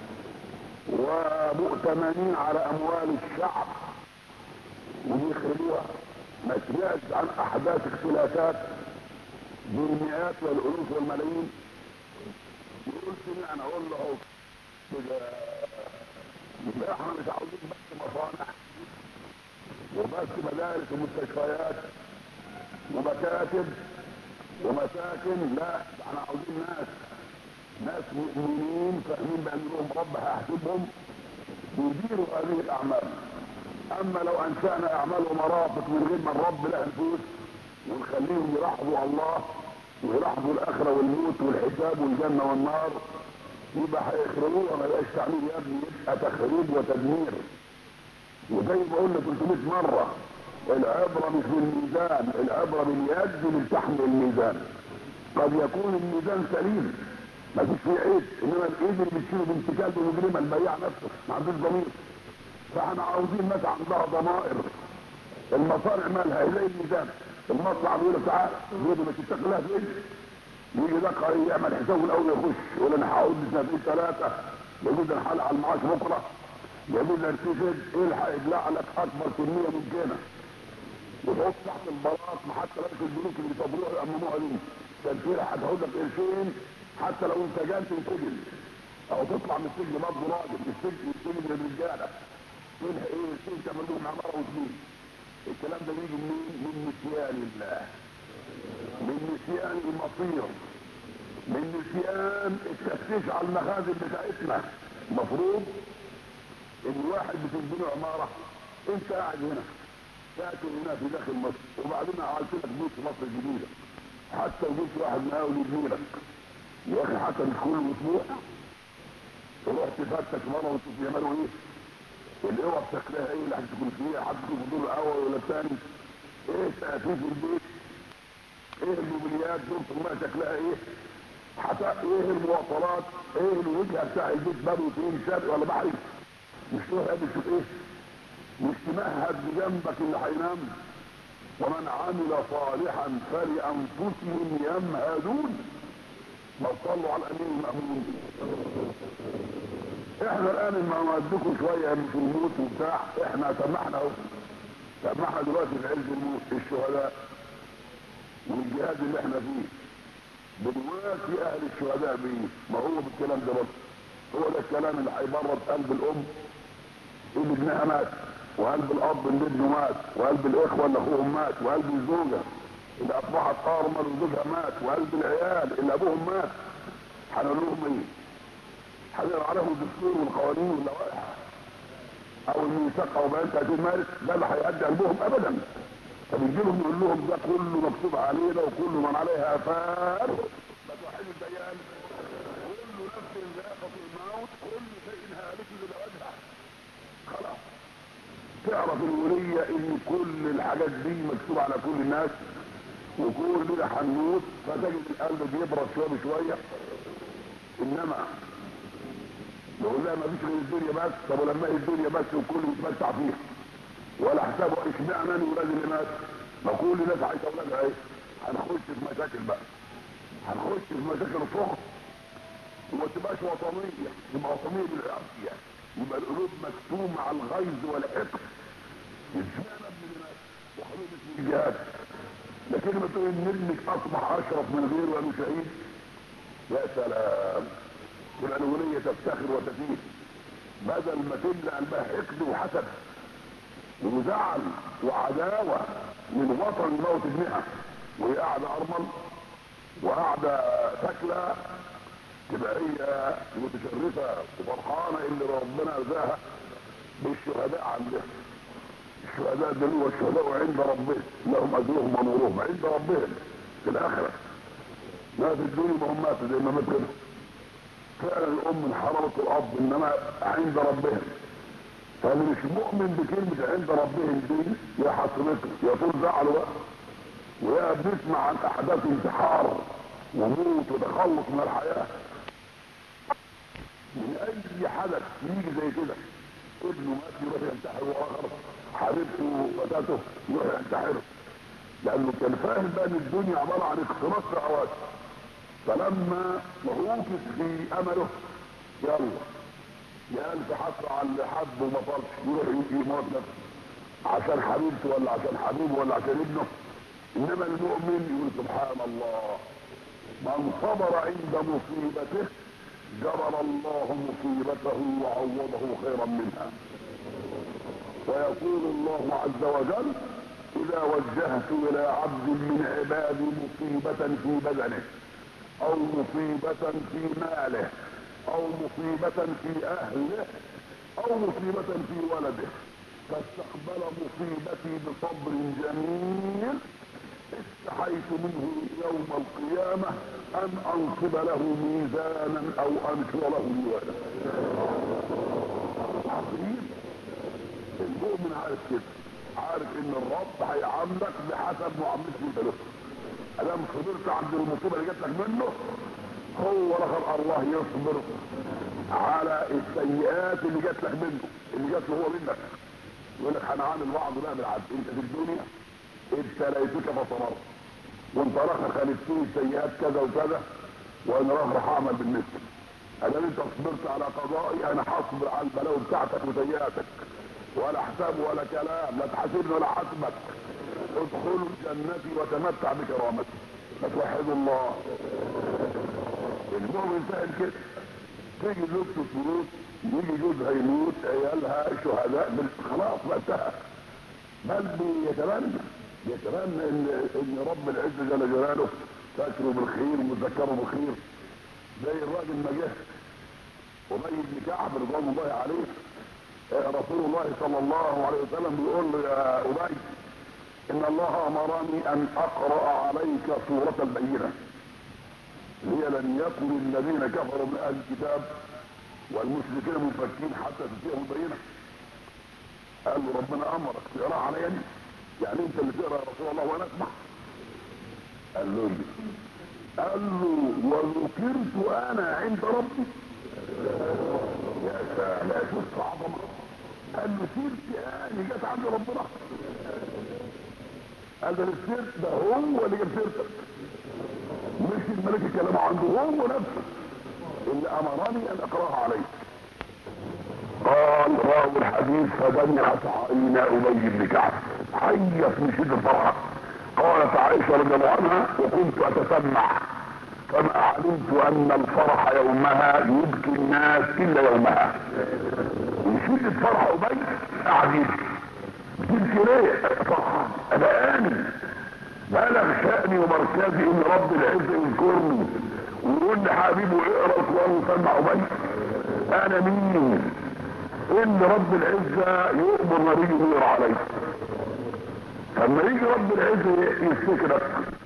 Speaker 1: ومؤتمنين على اموال الشعب وبيخربوها ما سمعتش عن احداث اختلافات بالمئات والالوف والملايين يقول سمعنا اقول له اهو يبقى احنا مش عاوزين بس مصانع وبس مدارس ومستشفيات ومكاتب ومساكن لا احنا عاوزين ناس ناس مؤمنين فاهمين بان لهم رب هيحسبهم يديروا هذه الاعمال اما لو انشانا اعمال ومرافق من غير ما الرب لها نفوس ونخليهم يلاحظوا الله ويلاحظوا الاخره والموت والحساب والجنه والنار يبقى هيخربوها ما يبقاش تعمير يا ابني يبقى تخريب وتدمير وزي ما قلنا 300 مره العبره مش بالميزان العبره باليد اللي بتحمل الميزان قد يكون الميزان سليم ما فيش فيه عيب انما الايد اللي بتشيله بنت كلب مجرمه البياع نفسه ما عندوش ضمير فاحنا عاوزين ناس عندها ضمائر المصانع مالها زي الميزان المصنع بيقول لك تعالى بيقول ما تشتغلها في ايدك يجي ده يعمل حسابه الاول يخش يقول انا هقعد سنتين ثلاثه يجوز انا هلقى المعاش بكره يجوز ارتفد الحق يبلع لك اكبر كميه ممكنه وتحط تحت البلاط حتى لو البنوك اللي بيصبروها يأمموها ليه تنفيذ هتاخد لك قرشين حتى لو انت جان تنسجن او تطلع من السجن برضه راجل من السجن السجن للرجاله تلحق ايه السجن تعمل لهم عماره وسنين الكلام ده بيجي منين؟ من نسيان الله من نسيان المصير من نسيان التفتيش على المخازن بتاعتنا المفروض ان واحد بتنبني عماره انت قاعد هنا تاتي هنا في داخل مصر وبعدين عملت لك بيت في مصر الجديده حتى وجبت واحد مقاول يبني لك يا اخي حتى مش كل اسبوع تروح تفتش مره وتشوف يعملوا ايه الاوض شكلها ايه اللي هتكون فيها حد في الدور الاول ولا الثاني ايه تأسيس البيت ايه الموبيليات دور الماء شكلها ايه حتى ايه المواصلات ايه الوجهه بتاع البيت بدو فين شرقي ولا بحري مش تروح قبل تشوف ايه مش تمهد بجنبك اللي هينام ومن عمل صالحا فلانفسهم يمهدون ما صلوا على الامين المامون احنا الان ما نودكم شويه في الموت وبتاع احنا سمحنا اهو سمحنا دلوقتي في عز الموت الشهداء والجهاد اللي احنا فيه بنواسي اهل الشهداء بيه ما هو بالكلام ده بس هو ده الكلام اللي هيبرد قلب الام اللي ابنها مات وقلب الاب اللي ابنه مات وقلب الاخوه اللي اخوهم مات وقلب الزوجه اللي اصبحت ارمل وزوجها مات وقلب العيال اللي ابوهم مات هنقول لهم ايه؟ هنقرا عليهم الدستور والقوانين واللوائح او الميثاق او بيان تاتي مارس ده اللي هيأدي قلبهم ابدا فبيجي لهم يقول لهم ده كله مكتوب علينا وكل من عليها فان ما توحد البيان كل نفس ذائقة الموت كل شيء هالك لوجهه خلاص تعرف الولية ان كل الحاجات دي مكتوبة على كل الناس وكل ده هنموت فتجد القلب بيبرد شويه بشويه انما يقول لها ما فيش غير الدنيا بس طب ولما هي الدنيا بس والكل يتمتع فيها ولا حسابه اشمعنى انا ولاد اللي مات ما كل الناس عايشه اولادها ايه هنخش في مشاكل بقى هنخش في مشاكل فخر وما تبقاش وطنيه تبقى وطنيه بالعافيه يبقى القلوب مكتومه على الغيظ والحقد اشمعنى ابن اللي مات وحبيب اسم الجهاد لكن ما تقول ان ابنك اصبح اشرف من غيره وانه شهيد يا سلام تبقى الولية تفتخر وتفيد بدل ما تملى قلبها حقد وحسد وزعل وعداوة من وطن موت ابنها وهي قاعدة أرمل وقاعدة تاكلة تبقى هي متشرفة وفرحانة اللي ربنا رزاها بالشهداء عندها الشهداء دول والشهداء عند ربهم لهم اجرهم ونورهم عند ربهم في الاخره ما في الدنيا ما هم ماتوا زي ما مات كده فعلا الام انحرمت الاب انما عند ربهم فاللي مش مؤمن بكلمه عند ربهم دي يا حسرته يا طول زعله بقى ويا بنسمع عن احداث انتحار وموت وتخلص من الحياه من اي حدث يجي زي كده ابنه مات يروح ينتحر واخر حبيبته وفتاته يروح ينتحر لانه كان فاهم بقى ان الدنيا عباره عن اختلاط شهوات فلما وقف في امله يلا يا الف حسره على اللي حب وما طلش يروح يموت نفسه عشان حبيبته ولا عشان حبيبه ولا عشان ابنه انما المؤمن يقول سبحان الله من صبر عند مصيبته جبر الله مصيبته وعوضه خيرا منها ويقول الله عز وجل اذا وجهت الى عبد من عبادي مصيبة في بدنه او مصيبة في ماله او مصيبة في اهله او مصيبة في ولده فاستقبل مصيبتي بصبر جميل استحيت منه يوم القيامة ان انصب له ميزانا او انشر له ميزانا عظيم المؤمن عارف كده عارف ان الرب هيعاملك بحسب معاملته انت له ادام صبرت عند المصيبه اللي جات لك منه هو رغم الله يصبر على السيئات اللي جات لك منه اللي جات له هو منك يقول لك هنعامل بعض لا بالعدل انت في الدنيا ابتليتك فصبرت وانت راح خالفتني سيئات كذا وكذا وانا راح اعمل بالنسبه ادام انت صبرت على قضائي انا هصبر على البلاوي بتاعتك وسيئاتك ولا حساب ولا كلام لا تحاسبني ولا حاسبك ادخلوا جنتي وتمتع بكرامتي فتوحدوا الله المؤمن فاهم كده تيجي زوجته تموت يجي جوزها يموت عيالها شهداء خلاص بقى انتهى بل بيتمنى يتمنى ان ان رب العزه جل جلاله فاكره بالخير ومذكره بالخير زي الراجل ما جه ابي بن كعب رضوان الله عليه رسول الله صلى الله عليه وسلم بيقول له يا ابي ان الله امرني ان اقرا عليك سوره البينه هي لن يكن الذين كفروا من اهل الكتاب والمشركين منفكين حتى تتيهم البينه قال له ربنا امرك تقرا عليا يعني انت اللي تقرا يا رسول الله وانا اسمع قال له قال له وذكرت انا عند ربي يا سلام يا شوف عظمه قال له سيرتي يعني جت عند ربنا قال ده السيرت ده هو اللي جاب سيرتك مش الملك الكلام عنده هو نفسه اللي امرني ان اقراها عليك قال راوي الحديث فدمعت عين ابي بن كعب حيت من شده الفرحه قالت عائشه رضي الله عنها وكنت اتسمع فما علمت ان الفرح يومها يبكي الناس الا يومها من شده فرح ابي قعد يبكي بتبكي ليه فرحان ابقاني بلغ شأني ومركزي ان رب العزة يذكرني ويقول لي حبيبه اقرا القران وسمع ابي انا مين ان رب العزة يؤمر نبيه يقرا عليه لما يجي رب العزة يفتكرك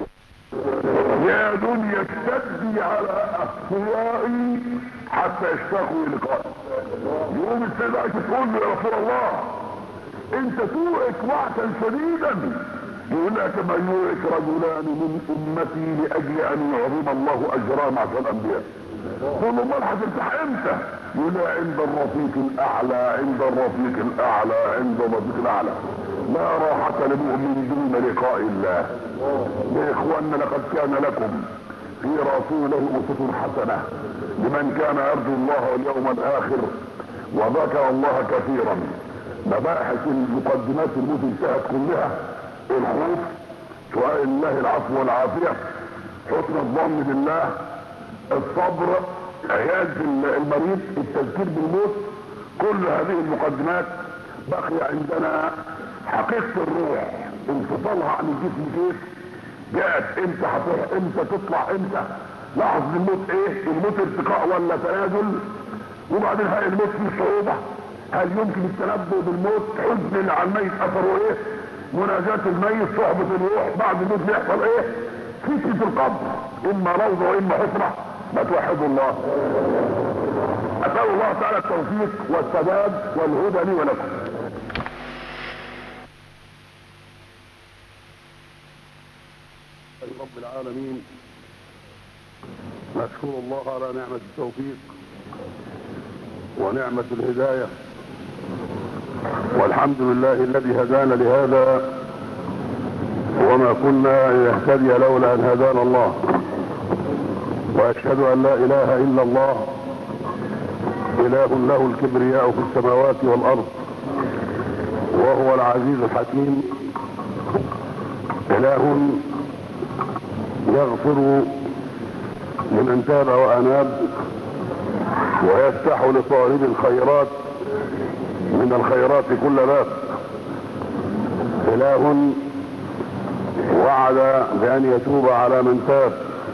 Speaker 1: يا دنيا اشتدي على اخوائي حتى يشتاقوا لقائي يقوم السيد عائشة تقول له يا رسول الله انت توعك وعكا شديدا يقول لها كما يوعك رجلان من امتي لاجل ان يعظم الله اجرام عشان الانبياء تقول له امال هترتاح امتى؟ يقول لها عند الرفيق الاعلى عند الرفيق الاعلى عند الرفيق الاعلى لا راحة لمؤمن دون لقاء الله يا اخواننا لقد كان لكم في رسوله اسوة حسنة لمن كان يرجو الله واليوم الاخر وذكر الله كثيرا مباحث المقدمات الموت انتهت كلها الخوف سؤال الله العفو والعافية حسن الظن بالله الصبر عياد المريض التذكير بالموت كل هذه المقدمات بقي عندنا حقيقة الروح انفصالها عن الجسم كيف جاءت امتى هتروح امتى تطلع امتى لحظة الموت ايه الموت ارتقاء ولا تنازل وبعدين هل الموت فيه صعوبة هل يمكن التنبؤ بالموت حزن على الميت اثره ايه مناجاة الميت صحبة الروح بعد الموت بيحصل ايه فتنة القبر اما روضة واما حفرة ما توحدوا الله اسأل الله تعالى التوفيق والسداد والهدى لي ولكم رب العالمين نشكر الله على نعمة التوفيق ونعمة الهداية والحمد لله الذي هدانا لهذا وما كنا لنهتدي لولا ان هدانا الله واشهد ان لا اله الا الله اله له الكبرياء في السماوات والارض وهو العزيز الحكيم اله يغفر لمن تاب واناب ويفتح لطالب الخيرات من الخيرات كل باب اله وعد بأن يتوب على من تاب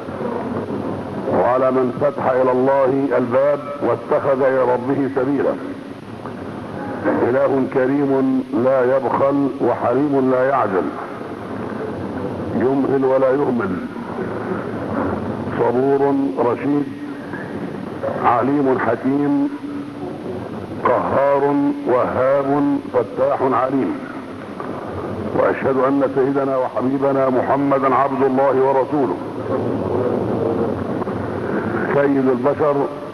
Speaker 1: وعلى من فتح إلى الله الباب واتخذ إلى ربه سبيلا إله كريم لا يبخل وحليم لا يعجل يمهل ولا يهمل صبور رشيد عليم حكيم قهار وهاب فتاح عليم واشهد ان سيدنا وحبيبنا محمدا عبد الله ورسوله سيد البشر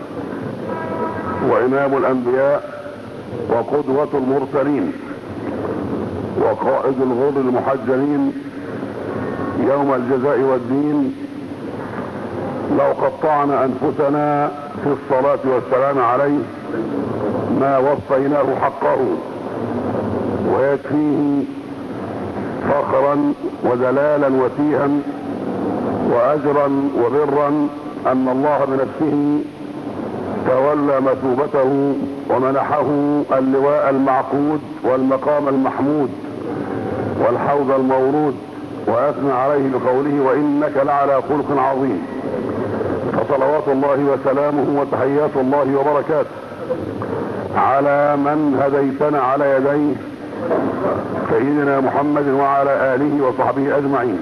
Speaker 1: وامام الانبياء وقدوة المرسلين وقائد الغر المحجلين يوم الجزاء والدين لو قطعنا انفسنا في الصلاة والسلام عليه ما وصيناه حقه ويكفيه فخرا ودلالا وتيها واجرا وبرا ان الله بنفسه تولى مثوبته ومنحه اللواء المعقود والمقام المحمود والحوض المورود واثنى عليه بقوله وانك لعلى خلق عظيم فصلوات الله وسلامه وتحيات الله وبركاته على من هديتنا على يديه سيدنا محمد وعلى اله وصحبه اجمعين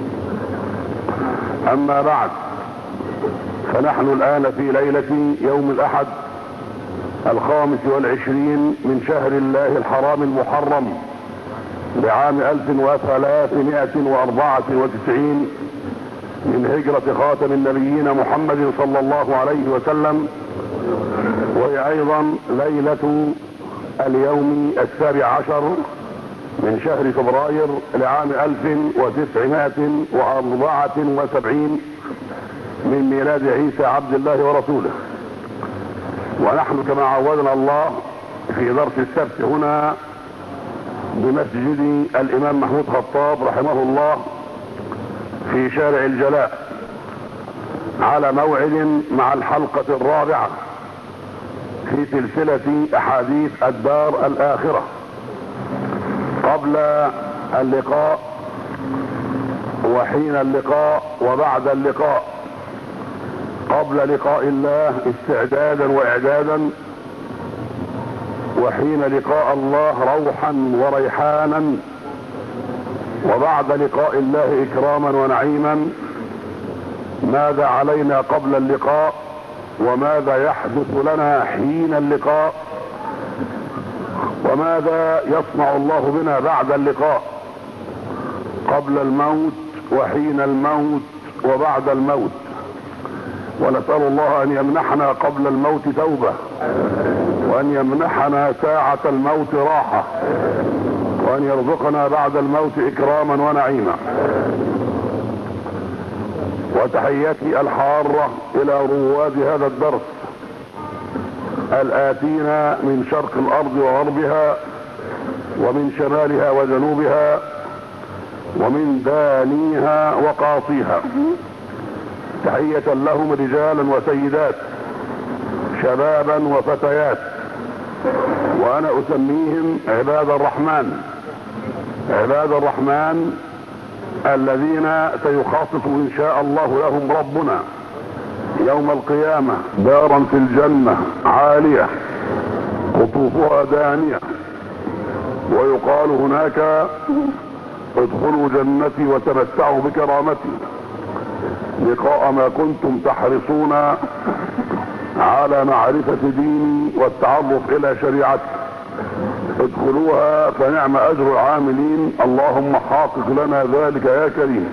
Speaker 1: اما بعد فنحن الان في ليلة يوم الاحد الخامس والعشرين من شهر الله الحرام المحرم لعام 1394 من هجرة خاتم النبيين محمد صلى الله عليه وسلم وهي ايضا ليلة اليوم السابع عشر من شهر فبراير لعام 1974 من ميلاد عيسى عبد الله ورسوله ونحن كما عودنا الله في درس السبت هنا بمسجد الامام محمود خطاب رحمه الله في شارع الجلاء على موعد مع الحلقة الرابعة في سلسلة احاديث الدار الاخرة قبل اللقاء وحين اللقاء وبعد اللقاء قبل لقاء الله استعدادا واعدادا وحين لقاء الله روحا وريحانا وبعد لقاء الله اكراما ونعيما ماذا علينا قبل اللقاء وماذا يحدث لنا حين اللقاء وماذا يصنع الله بنا بعد اللقاء قبل الموت وحين الموت وبعد الموت ونسأل الله ان يمنحنا قبل الموت توبة وان يمنحنا ساعة الموت راحة وان يرزقنا بعد الموت اكراما ونعيما وتحياتي الحارة الى رواد هذا الدرس الاتين من شرق الارض وغربها ومن شمالها وجنوبها ومن دانيها وقاصيها تحية لهم رجالا وسيدات شبابا وفتيات وانا اسميهم عباد الرحمن عباد الرحمن الذين سيخصص ان شاء الله لهم ربنا يوم القيامة دارا في الجنة عالية قطوفها دانية ويقال هناك ادخلوا جنتي وتمتعوا بكرامتي لقاء ما كنتم تحرصون على معرفة ديني والتعرف الى شريعتي ادخلوها فنعم اجر العاملين اللهم حقق لنا ذلك يا كريم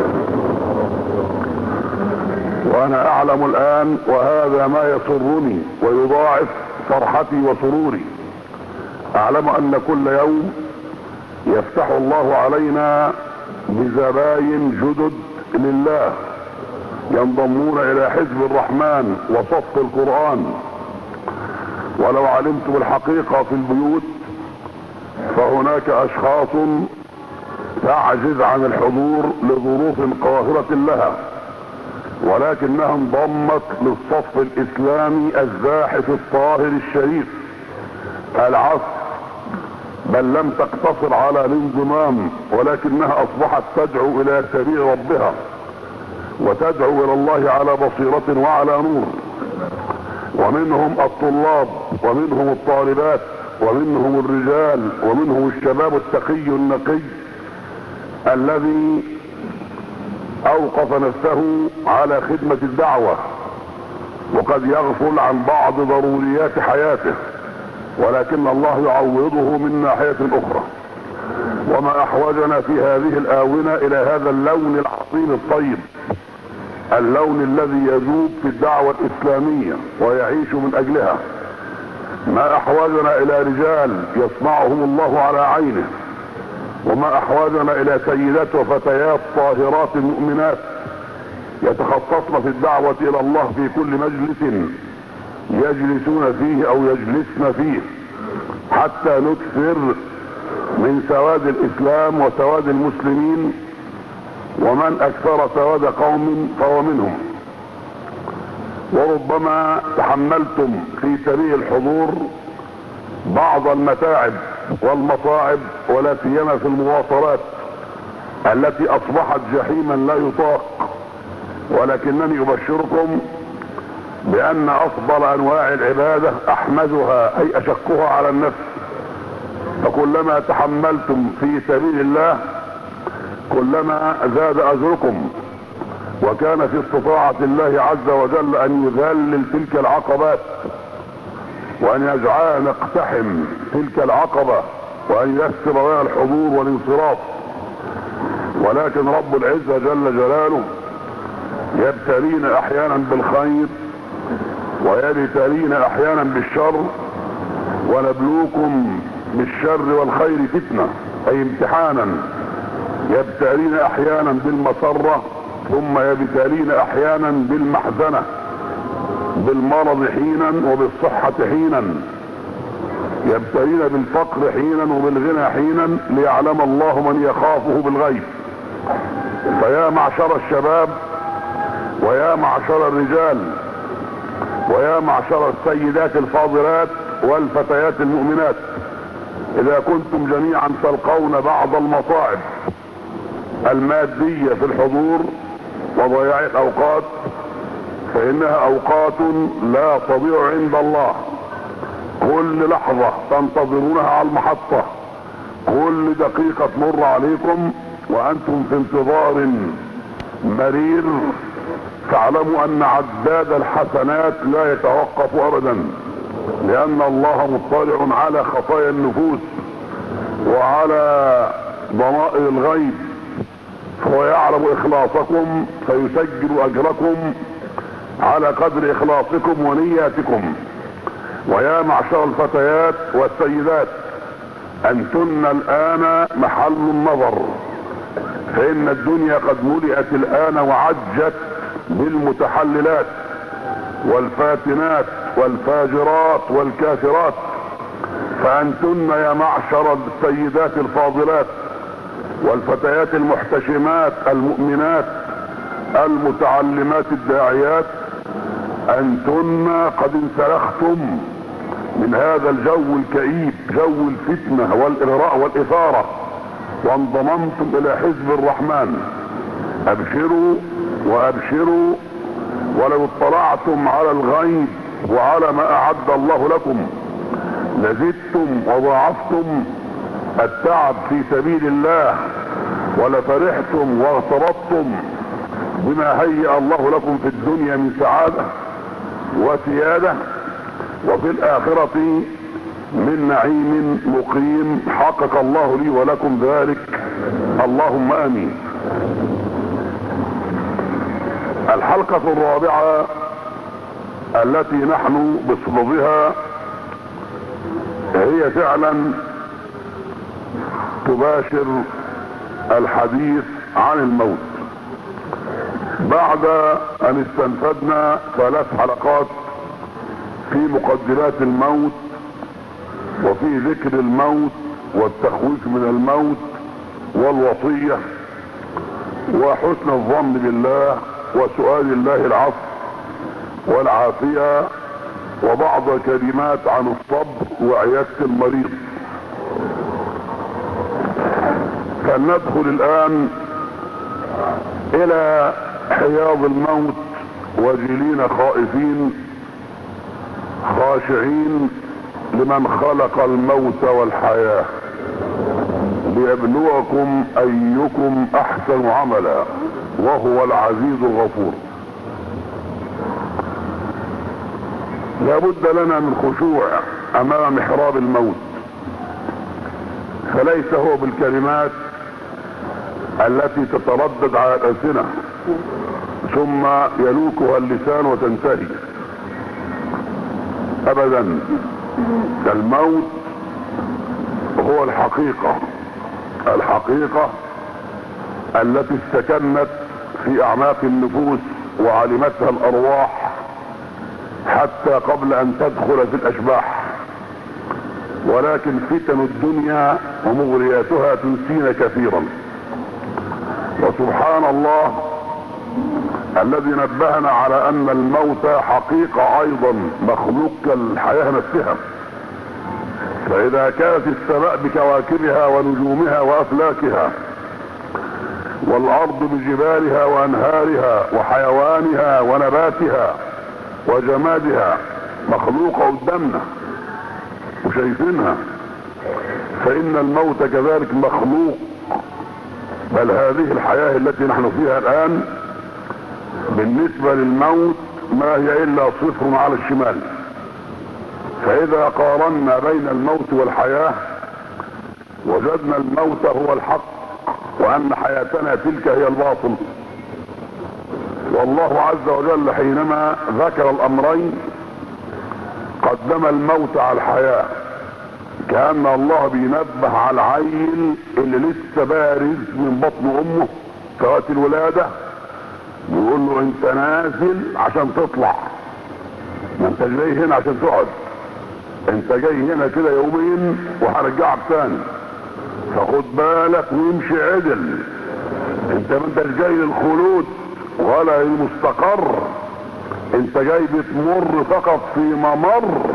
Speaker 1: وانا اعلم الان وهذا ما يسرني ويضاعف فرحتي وسروري اعلم ان كل يوم يفتح الله علينا بزباين جدد لله ينضمون الى حزب الرحمن وصف القرآن ولو علمتم الحقيقة في البيوت فهناك اشخاص تعجز عن الحضور لظروف قاهرة لها ولكنها انضمت للصف الاسلامي الزاحف الطاهر الشريف العصر بل لم تقتصر على الانضمام ولكنها اصبحت تدعو الى سبيل ربها وتدعو الى الله على بصيرة وعلى نور ومنهم الطلاب ومنهم الطالبات ومنهم الرجال ومنهم الشباب التقي النقي الذي اوقف نفسه على خدمة الدعوة وقد يغفل عن بعض ضروريات حياته ولكن الله يعوضه من ناحية اخرى وما احوجنا في هذه الاونة الى هذا اللون العظيم الطيب اللون الذي يذوب في الدعوة الاسلامية ويعيش من اجلها ما احوجنا الى رجال يصنعهم الله على عينه وما احوجنا الى سيدات وفتيات طاهرات مؤمنات يتخصصن في الدعوة الى الله في كل مجلس يجلسون فيه او يجلسن فيه حتى نكثر من سواد الاسلام وسواد المسلمين ومن اكثر سواد قوم فهو منهم وربما تحملتم في سبيل الحضور بعض المتاعب والمصاعب ولا سيما في المواصلات التي اصبحت جحيما لا يطاق ولكنني ابشركم بان افضل انواع العبادة احمدها اي اشقها على النفس فكلما تحملتم في سبيل الله كلما زاد اجركم وكان في استطاعة الله عز وجل ان يذلل تلك العقبات وان يجعلنا نقتحم تلك العقبة وان يسر لنا الحضور والانصراف ولكن رب العزة جل جلاله يبتلينا احيانا بالخير ويبتلينا احيانا بالشر ونبلوكم بالشر والخير فتنة اي امتحانا يبتلينا احيانا بالمسرة ثم يبتلينا احيانا بالمحزنة بالمرض حينا وبالصحة حينا يبتلينا بالفقر حينا وبالغنى حينا ليعلم الله من يخافه بالغيب فيا معشر الشباب ويا معشر الرجال ويا معشر السيدات الفاضلات والفتيات المؤمنات اذا كنتم جميعا تلقون بعض المصاعب المادية في الحضور وضياع الاوقات فانها اوقات لا تضيع عند الله كل لحظة تنتظرونها على المحطة كل دقيقة تمر عليكم وانتم في انتظار مرير فاعلموا ان عداد الحسنات لا يتوقف ابدا لان الله مطلع على خطايا النفوس وعلى ضمائر الغيب فهو يعلم اخلاصكم فيسجل اجركم على قدر اخلاصكم ونياتكم ويا معشر الفتيات والسيدات انتن الان محل النظر فان الدنيا قد ملئت الان وعجت بالمتحللات والفاتنات والفاجرات والكافرات فانتن يا معشر السيدات الفاضلات والفتيات المحتشمات المؤمنات المتعلمات الداعيات انتن قد انسلختم من هذا الجو الكئيب جو الفتنة والاغراء والاثارة وانضممتم الى حزب الرحمن ابشروا وابشروا ولو اطلعتم على الغيب وعلى ما اعد الله لكم لزدتم وضاعفتم التعب في سبيل الله ولفرحتم واغترضتم بما هيأ الله لكم في الدنيا من سعادة وسيادة وفي الآخرة من نعيم مقيم حقق الله لي ولكم ذلك اللهم آمين الحلقة الرابعة التي نحن بصددها هي فعلا تباشر الحديث عن الموت بعد ان استنفدنا ثلاث حلقات في مقدمات الموت وفي ذكر الموت والتخويف من الموت والوصية وحسن الظن بالله وسؤال الله العفو والعافية وبعض كلمات عن الصبر وعيادة المريض فلندخل الان الى حياض الموت وجلين خائفين خاشعين لمن خلق الموت والحياة ليبلوكم ايكم احسن عملا وهو العزيز الغفور لابد لنا من خشوع امام محراب الموت فليس هو بالكلمات التي تتردد على الألسنة ثم يلوكها اللسان وتنتهي ابدا الموت هو الحقيقة الحقيقة التي استكنت في اعماق النفوس وعلمتها الارواح حتى قبل ان تدخل في الاشباح ولكن فتن الدنيا ومغرياتها تنسينا كثيرا وسبحان الله الذي نبهنا على ان الموت حقيقة ايضا مخلوق كالحياة نفسها فاذا كانت السماء بكواكبها ونجومها وافلاكها والارض بجبالها وانهارها وحيوانها ونباتها وجمادها مخلوقة قدامنا وشايفينها فان الموت كذلك مخلوق بل هذه الحياة التي نحن فيها الان بالنسبة للموت ما هي الا صفر على الشمال فاذا قارنا بين الموت والحياة وجدنا الموت هو الحق وان حياتنا تلك هي الباطل والله عز وجل حينما ذكر الامرين قدم الموت على الحياة كأن الله بينبه على العيل اللي لسه بارز من بطن امه في وقت الولادة يقول له انت نازل عشان تطلع ما انت جاي هنا عشان تقعد انت جاي هنا كده يومين وهرجعك تاني فخد بالك وامشي عدل انت ما انت جاي للخلود ولا للمستقر انت جاي بتمر فقط في ممر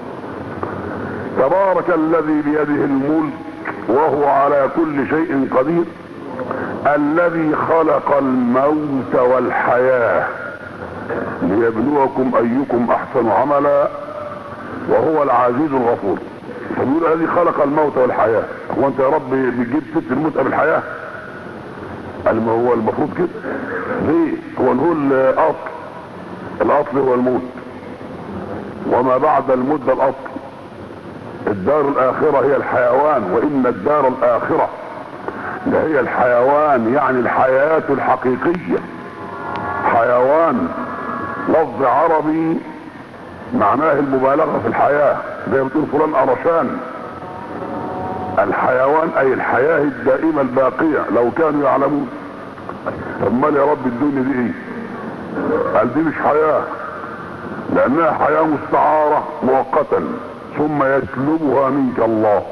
Speaker 1: تبارك الذي بيده الملك وهو على كل شيء قدير الذي خلق الموت والحياة ليبلوكم ايكم احسن عملا وهو العزيز الغفور فبيقول الذي خلق الموت والحياة هو انت يا رب بتجيب ست الموت قبل الحياة قال ما هو المفروض كده ليه هو نقول الاصل الاصل هو الموت وما بعد الموت ده الاصل الدار الاخرة هي الحيوان وان الدار الاخرة هي الحيوان يعني الحياة الحقيقية حيوان لفظ عربي معناه المبالغة في الحياة زي ما بتقول فلان قرشان الحيوان اي الحياة الدائمة الباقية لو كانوا يعلمون امال يا رب الدنيا دي ايه قال دي مش حياة لانها حياة مستعارة مؤقتا ثم يسلبها منك الله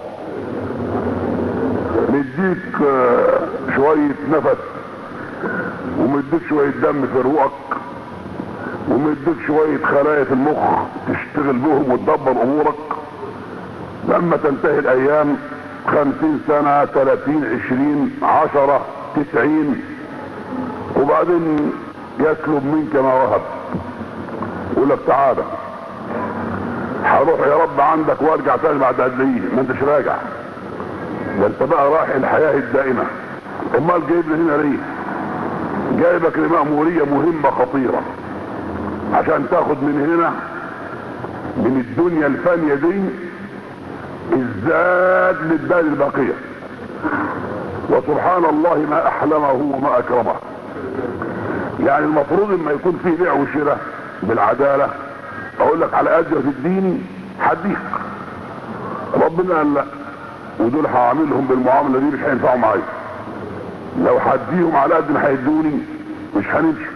Speaker 1: مديك شوية نفس ومديك شوية دم في رؤك ومديك شوية خلايا في المخ تشتغل بهم وتدبر امورك لما تنتهي الايام خمسين سنة ثلاثين عشرين عشرة تسعين وبعدين يسلب منك ما وهب يقول لك تعالى هروح يا رب عندك وارجع تاني بعد قد ايه ما انتش راجع ده انت بقى رايح الحياة الدائمة امال جايبني هنا ليه جايبك لمأمورية مهمة خطيرة عشان تاخد من هنا من الدنيا الفانية دي الزاد للدار الباقية وسبحان الله ما احلمه وما اكرمه يعني المفروض اما يكون فيه بيع وشراء بالعدالة اقول لك على اجر في الدين هديك ربنا قال لا ودول هعاملهم بالمعامله دي مش هينفعوا معايا لو هديهم على قد ما هيدوني مش هنمشي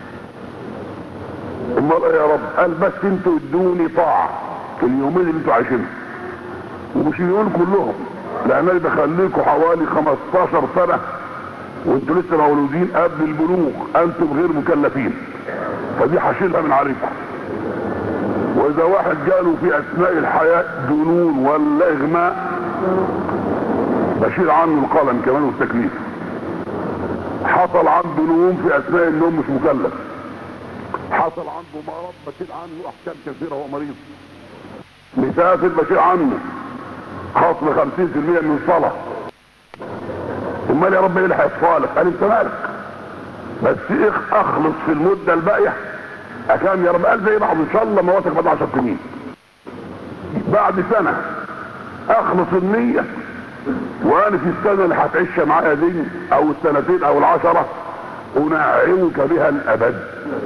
Speaker 1: امال ايه يا رب قال بس انتوا ادوني طاعه في اليومين اللي انتوا عايشينهم ومش اليومين كلهم لان انا بخليكم حوالي 15 سنه وانتوا لسه مولودين قبل البلوغ انتم غير مكلفين فدي هشيلها من عليكم واذا واحد جاله في اثناء الحياة جنون ولا اغماء بشيل عنه القلم كمان والتكليف حصل عنده نوم في اثناء النوم مش مكلف حصل عنده مرض بشيل عنه احكام كثيره وهو مريض مسافر بشيل عنه خصم 50% من الصلاه امال يا رب ايه اللي هيصفالك قال انت مالك بس إخ- اخلص في المده الباقيه اكان يا رب قال زي بعض ان شاء الله مواتك بعد 10 سنين بعد سنه اخلص النيه وانا في السنه اللي هتعيشها معايا دي او السنتين او العشره انعمك بها الابد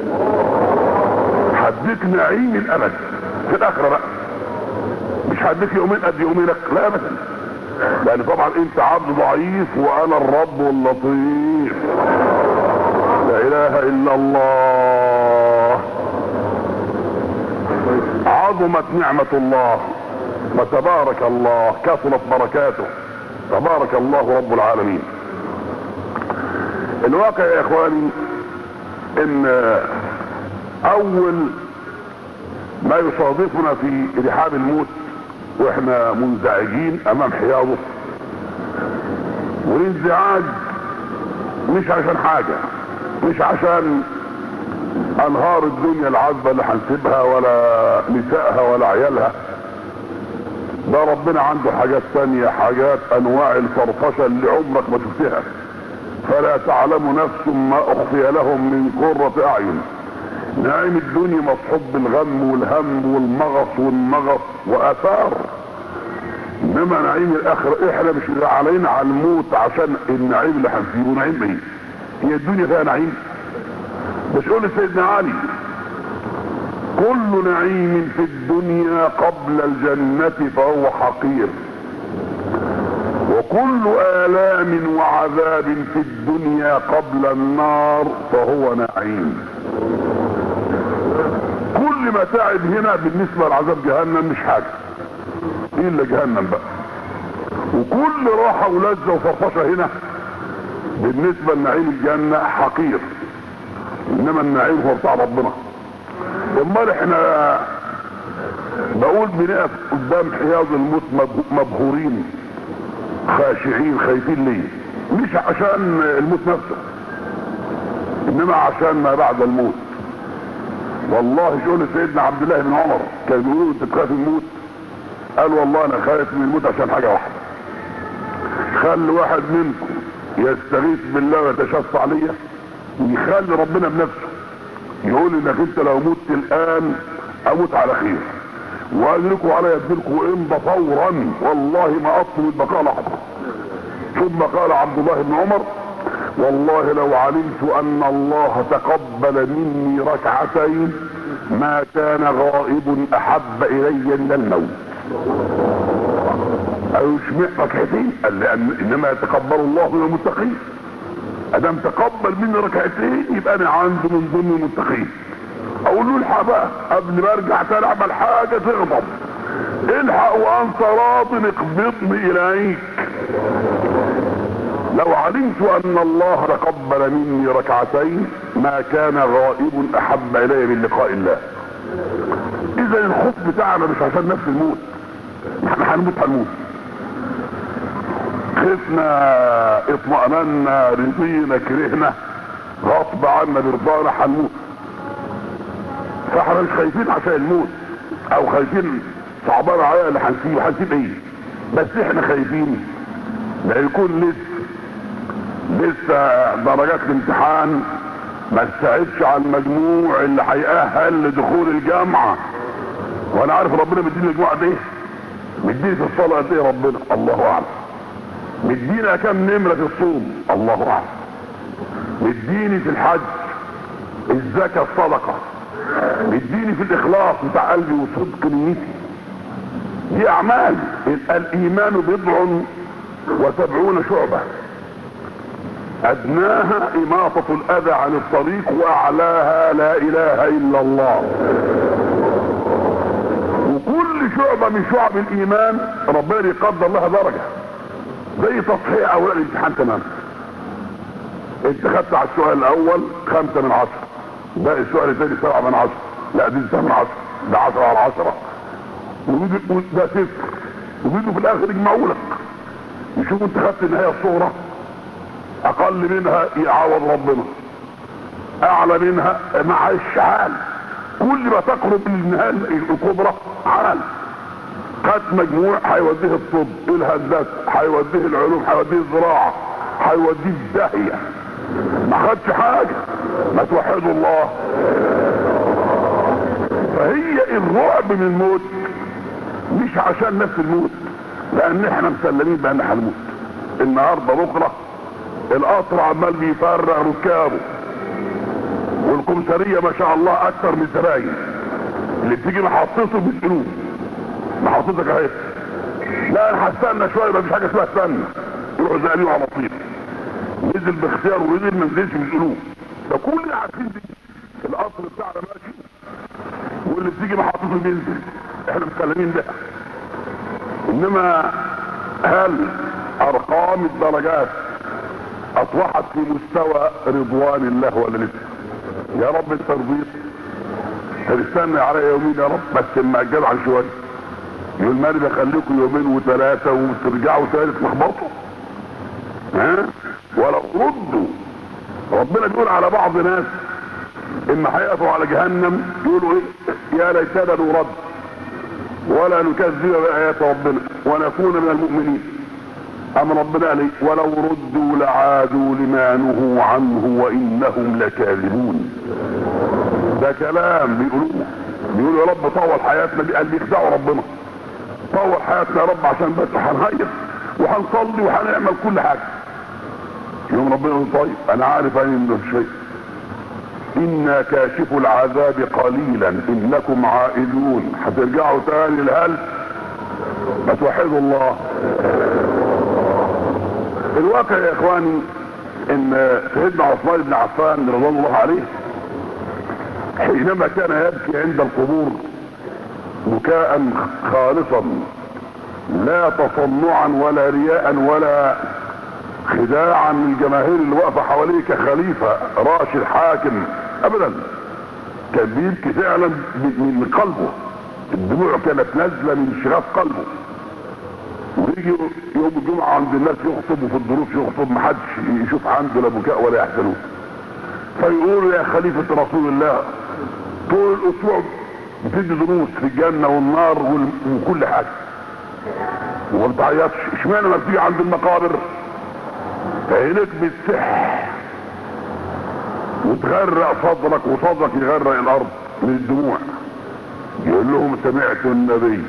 Speaker 1: هديك نعيم الابد في الاخره بقى مش هديك يومين قد يومينك لا ابدا لان طبعا انت عبد ضعيف وانا الرب اللطيف لا اله الا الله عظمت نعمة الله وتبارك الله كثرت بركاته تبارك الله رب العالمين الواقع يا اخواني ان اول ما يصادفنا في رحاب الموت واحنا منزعجين امام حياضه والانزعاج مش عشان حاجة مش عشان انهار الدنيا العذبة اللي هنسيبها ولا نسائها ولا عيالها ده ربنا عنده حاجات تانية حاجات انواع الفرفشة اللي عمرك ما شفتها فلا تعلم نفس ما اخفي لهم من قرة اعين نعيم الدنيا مصحوب بالغم والهم والمغص والمغص واثار انما نعيم الاخر احنا مش علينا على الموت عشان النعيم اللي هنسيبه نعيم ايه هي الدنيا فيها نعيم مش قول سيدنا علي كل نعيم في الدنيا قبل الجنة فهو حقير وكل آلام وعذاب في الدنيا قبل النار فهو نعيم كل متاعب هنا بالنسبة لعذاب جهنم مش حاجة الا جهنم بقى وكل راحة ولذة وفرفشة هنا بالنسبة لنعيم الجنة حقير انما النعيم هو بتاع ربنا امال احنا بقول بنقف قدام حياض الموت مب- مبهورين خاشعين خايفين ليه مش عشان الموت نفسه انما عشان ما بعد الموت والله شغل سيدنا عبد الله بن عمر كان بيقولوا انت بتخاف من الموت قال والله انا خايف من الموت عشان حاجه واحده خلي واحد منكم يستغيث بالله ويتشفع ليا ويخلي ربنا بنفسه يقول انك انت لو مت الان اموت على خير وادركوا على يدلكم امضى فورا والله ما اطلب البقاء لحظه ثم قال عبد الله بن عمر والله لو علمت ان الله تقبل مني ركعتين ما كان غائب احب الي من الموت قالوا اشمع ركعتين قال لان انما يتقبل الله من المتقين ادام تقبل مني ركعتين يبقى انا عنده من ضمن المتقين اقول له الحق بقى قبل ما ارجع تاني اعمل حاجه تغضب الحق وانت راض اقبضني اليك لو علمت ان الله تقبل مني ركعتين ما كان غائب احب الي من لقاء الله اذا الخوف بتاعنا مش عشان نفس الموت احنا هنموت هنموت خفنا اطمأننا رضينا كرهنا غصب عنا برضانا هنموت فاحنا مش خايفين عشان الموت او خايفين صعبان علينا اللي هنسيبه هنسيب ايه بس احنا خايفين لا يكون لسه لسه درجات الامتحان ما تساعدش على المجموع اللي هيأهل لدخول الجامعة وانا عارف ربنا مديني المجموعة دي مديني في الصلاة قد ايه ربنا الله اعلم مدينا كم نمرة في الصوم الله اعلم مديني في الحج الزكاة الصدقة مديني في الاخلاص بتاع قلبي وصدق نيتي دي اعمال ال- الايمان بضع وسبعون شعبة ادناها اماطة الاذى عن الطريق واعلاها لا اله الا الله وكل شعبة من شعب الايمان ربنا يقدر لها درجة زي تصحيح اوراق الامتحان تمام انت خدت على السؤال الاول خمسة من عشرة ده السؤال الثاني سبعة من عشرة لا دي تسعة من عشرة ده عشرة على عشرة وبيدوا- ده صفر وبيدوا في الاخر يجمعوا لك مش شوف انت خدت النهايه الصغرى اقل منها يعوض ربنا اعلى منها معلش عال كل ما تقرب من النهايه الكبرى عال خد مجموع هيوديه الطب الهندسه هيوديه العلوم هيوديه الزراعه هيوديه الداهيه ما خدش حاجه ما توحدوا الله فهي الرعب من الموت مش عشان نفس الموت لان احنا مسلمين بان هنموت النهارده بكره القطر عمال بيفرق ركابه والكمثريه ما شاء الله اكتر من الزباين اللي بتيجي محطته بيسالوه محطتك اهي لا انا هستنى شويه مفيش حاجه اسمها استنى يروحوا زقلينه على طول نزل باختيار ونزل ما نزلش بيسالوه ده كل اللي عارفين دي القطر بتاعنا ماشي واللي بتيجي محطته بينزل احنا متكلمين ده انما هل ارقام الدرجات اصبحت في مستوى رضوان الله ولا لسه يا رب انت رضيت هنستنى عليا يومين يا رب بس اما اجل عن شويه يقول مالي بخليكم يومين وثلاثه وترجعوا تاني تلخبطوا ها ولو ردوا ربنا بيقول على بعض ناس اما هيقفوا على جهنم يقولوا ايه يا ليتنا نرد ولا نكذب بآيات ربنا ونكون من المؤمنين أم ربنا عليه ولو ردوا لعادوا لما نهوا عنه وإنهم لكاذبون ده كلام بيقولوه بيقولوا يا رب طول حياتنا دي قال بيخدعوا ربنا طول حياتنا يا رب عشان بس هنهيص وهنصلي وهنعمل كل حاجة يوم ربنا يقول طيب انا عارف اني من شيء إنا كاشف العذاب قليلا إنكم عائدون هترجعوا تاني الهل ما توحدوا الله الواقع يا إخواني إن سيدنا عثمان بن عفان رضوان الله عليه حينما كان يبكي عند القبور بكاء خالصا لا تصنعا ولا رياء ولا خداعا للجماهير اللي واقفه حواليه كخليفه راشد حاكم ابدا كان بيبكي فعلا من قلبه الدموع كانت نازله من شغاف قلبه ويجي يوم الجمعه عند الناس يخطب وفي الدروس يخطب محدش يشوف عنده لا بكاء ولا يحزنون فيقولوا يا خليفه رسول الله طول الاسبوع بتدي دروس في الجنه والنار وكل حاجه وما بتعيطش اشمعنى ما بتيجي عند المقابر عينك بتسح وتغرق صدرك وصدرك يغرق الارض من الدموع يقول لهم سمعت النبي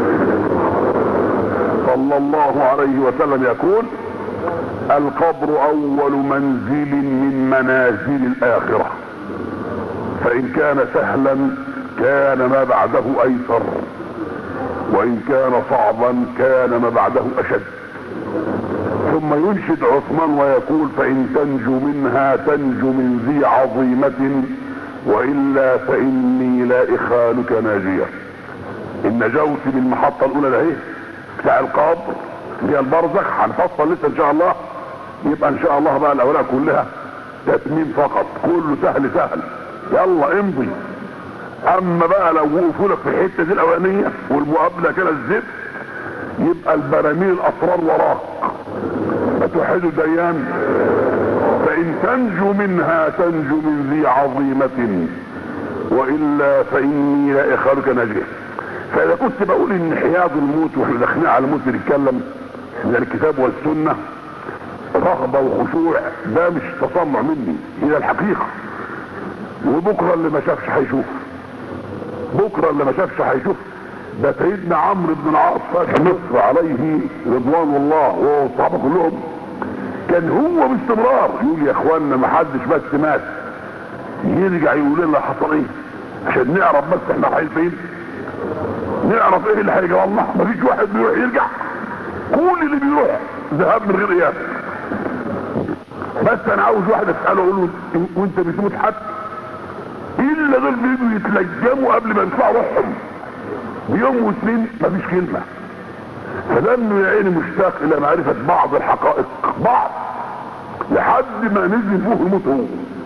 Speaker 1: صلى الله عليه وسلم يقول القبر اول منزل من منازل الاخرة فان كان سهلا كان ما بعده ايسر وان كان صعبا كان ما بعده اشد ثم ينشد عثمان ويقول فإن تنجو منها تنجو من ذي عظيمة وإلا فإني لا إخالك ناجية إن نجوت من المحطة الأولى ده ايه بتاع القبر هي البرزخ هنفصل لسه إن شاء الله يبقى إن شاء الله بقى الأوراق كلها تتميم فقط كله سهل سهل يلا امضي أما بقى لو وقفوا لك في الحتة دي الأولانية والمقابلة كده الزفت يبقى البراميل الأسرار وراك فتوحد ديان فإن تنجو منها تنجو من ذي عظيمة وإلا فإني لا إخالك نجيه فإذا كنت بقول إن حياض الموت وإحنا داخلين على الموت بنتكلم من الكتاب والسنة رغبة وخشوع ده مش تصنع مني هي الحقيقة وبكرة اللي ما شافش هيشوف بكرة اللي ما شافش هيشوف ده سيدنا عمرو بن العاص فاتح مصر عليه رضوان الله وهو الصحابه كلهم كان هو باستمرار يقول يا اخوانا ما حدش بس مات يرجع يقول لنا حصل ايه عشان نعرف بس احنا رايحين فين نعرف ايه اللي هيجي والله ما فيش واحد بيروح يرجع كل اللي بيروح ذهاب من غير اياب بس انا عاوز واحد اساله اقول له وانت بتموت حد الا دول بيجوا يتلجموا قبل ما يدفعوا روحهم بيوم واثنين مفيش كلمة فلانه يا عيني مشتاق الى معرفة بعض الحقائق بعض لحد ما نزل فوق يموت هو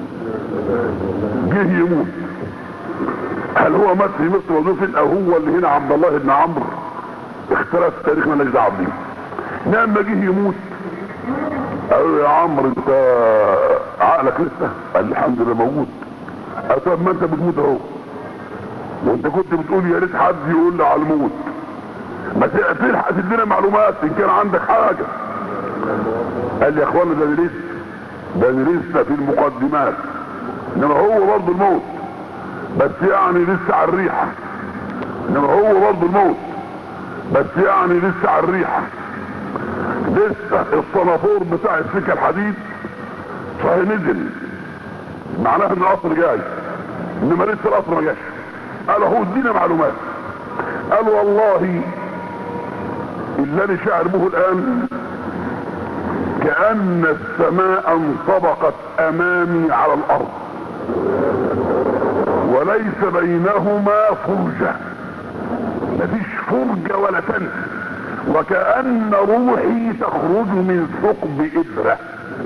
Speaker 1: جه يموت هل هو مات في مصر ودفن او هو اللي هنا عبد الله بن عمرو اختلاف تاريخنا مالناش دعوه بيه لما جه يموت قال له يا عمرو انت عقلك لسه قال لي الحمد لله موجود قال طب ما انت بتموت اهو وانت كنت بتقول يا ريت حد يقول لي على الموت ما تلحق تدينا معلومات ان كان عندك حاجه قال لي يا اخوانا ده لسه ده لسه في المقدمات انما هو برضه الموت بس يعني لسه على الريحه انما هو برضه الموت بس يعني لسه على الريحه لسه الصنافور بتاع السكه الحديد صحيح نزل معناها ان القطر جاي انما لسه القطر ما جاش قال هو ادينا معلومات قال والله اللي انا شاعر به الان كأن السماء انطبقت امامي على الارض وليس بينهما فرجة مفيش فرجة ولا تنس وكأن روحي تخرج من ثقب إبرة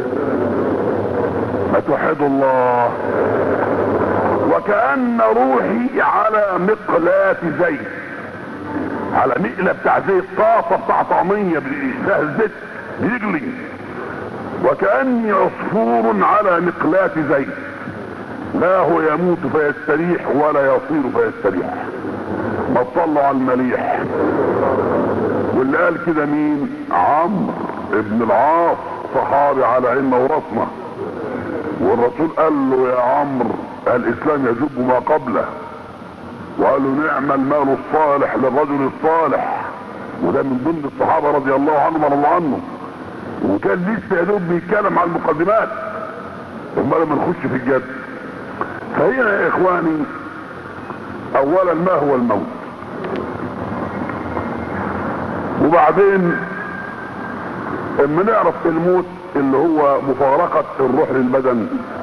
Speaker 1: فتوحد الله وكأن روحي على مقلاة زيت على مقلة بتاع زيت طاسة بتاع طعمية فيها الزيت بيجلي وكأني عصفور على مقلاة زيت لا هو يموت فيستريح ولا يصير فيستريح ما تصلوا على المليح واللي قال كده مين عمرو ابن العاص صحابي على عين وراسنا والرسول قال له يا عمرو الاسلام يجب ما قبله وقال له نعم المال الصالح للرجل الصالح وده من ضمن الصحابه رضي الله عنهم ورضوا عنه وكان لسه يا دوب بيتكلم عن المقدمات امال لما نخش في الجد فهنا يا اخواني اولا ما هو الموت وبعدين اما نعرف الموت اللي هو مفارقة الروح للبدن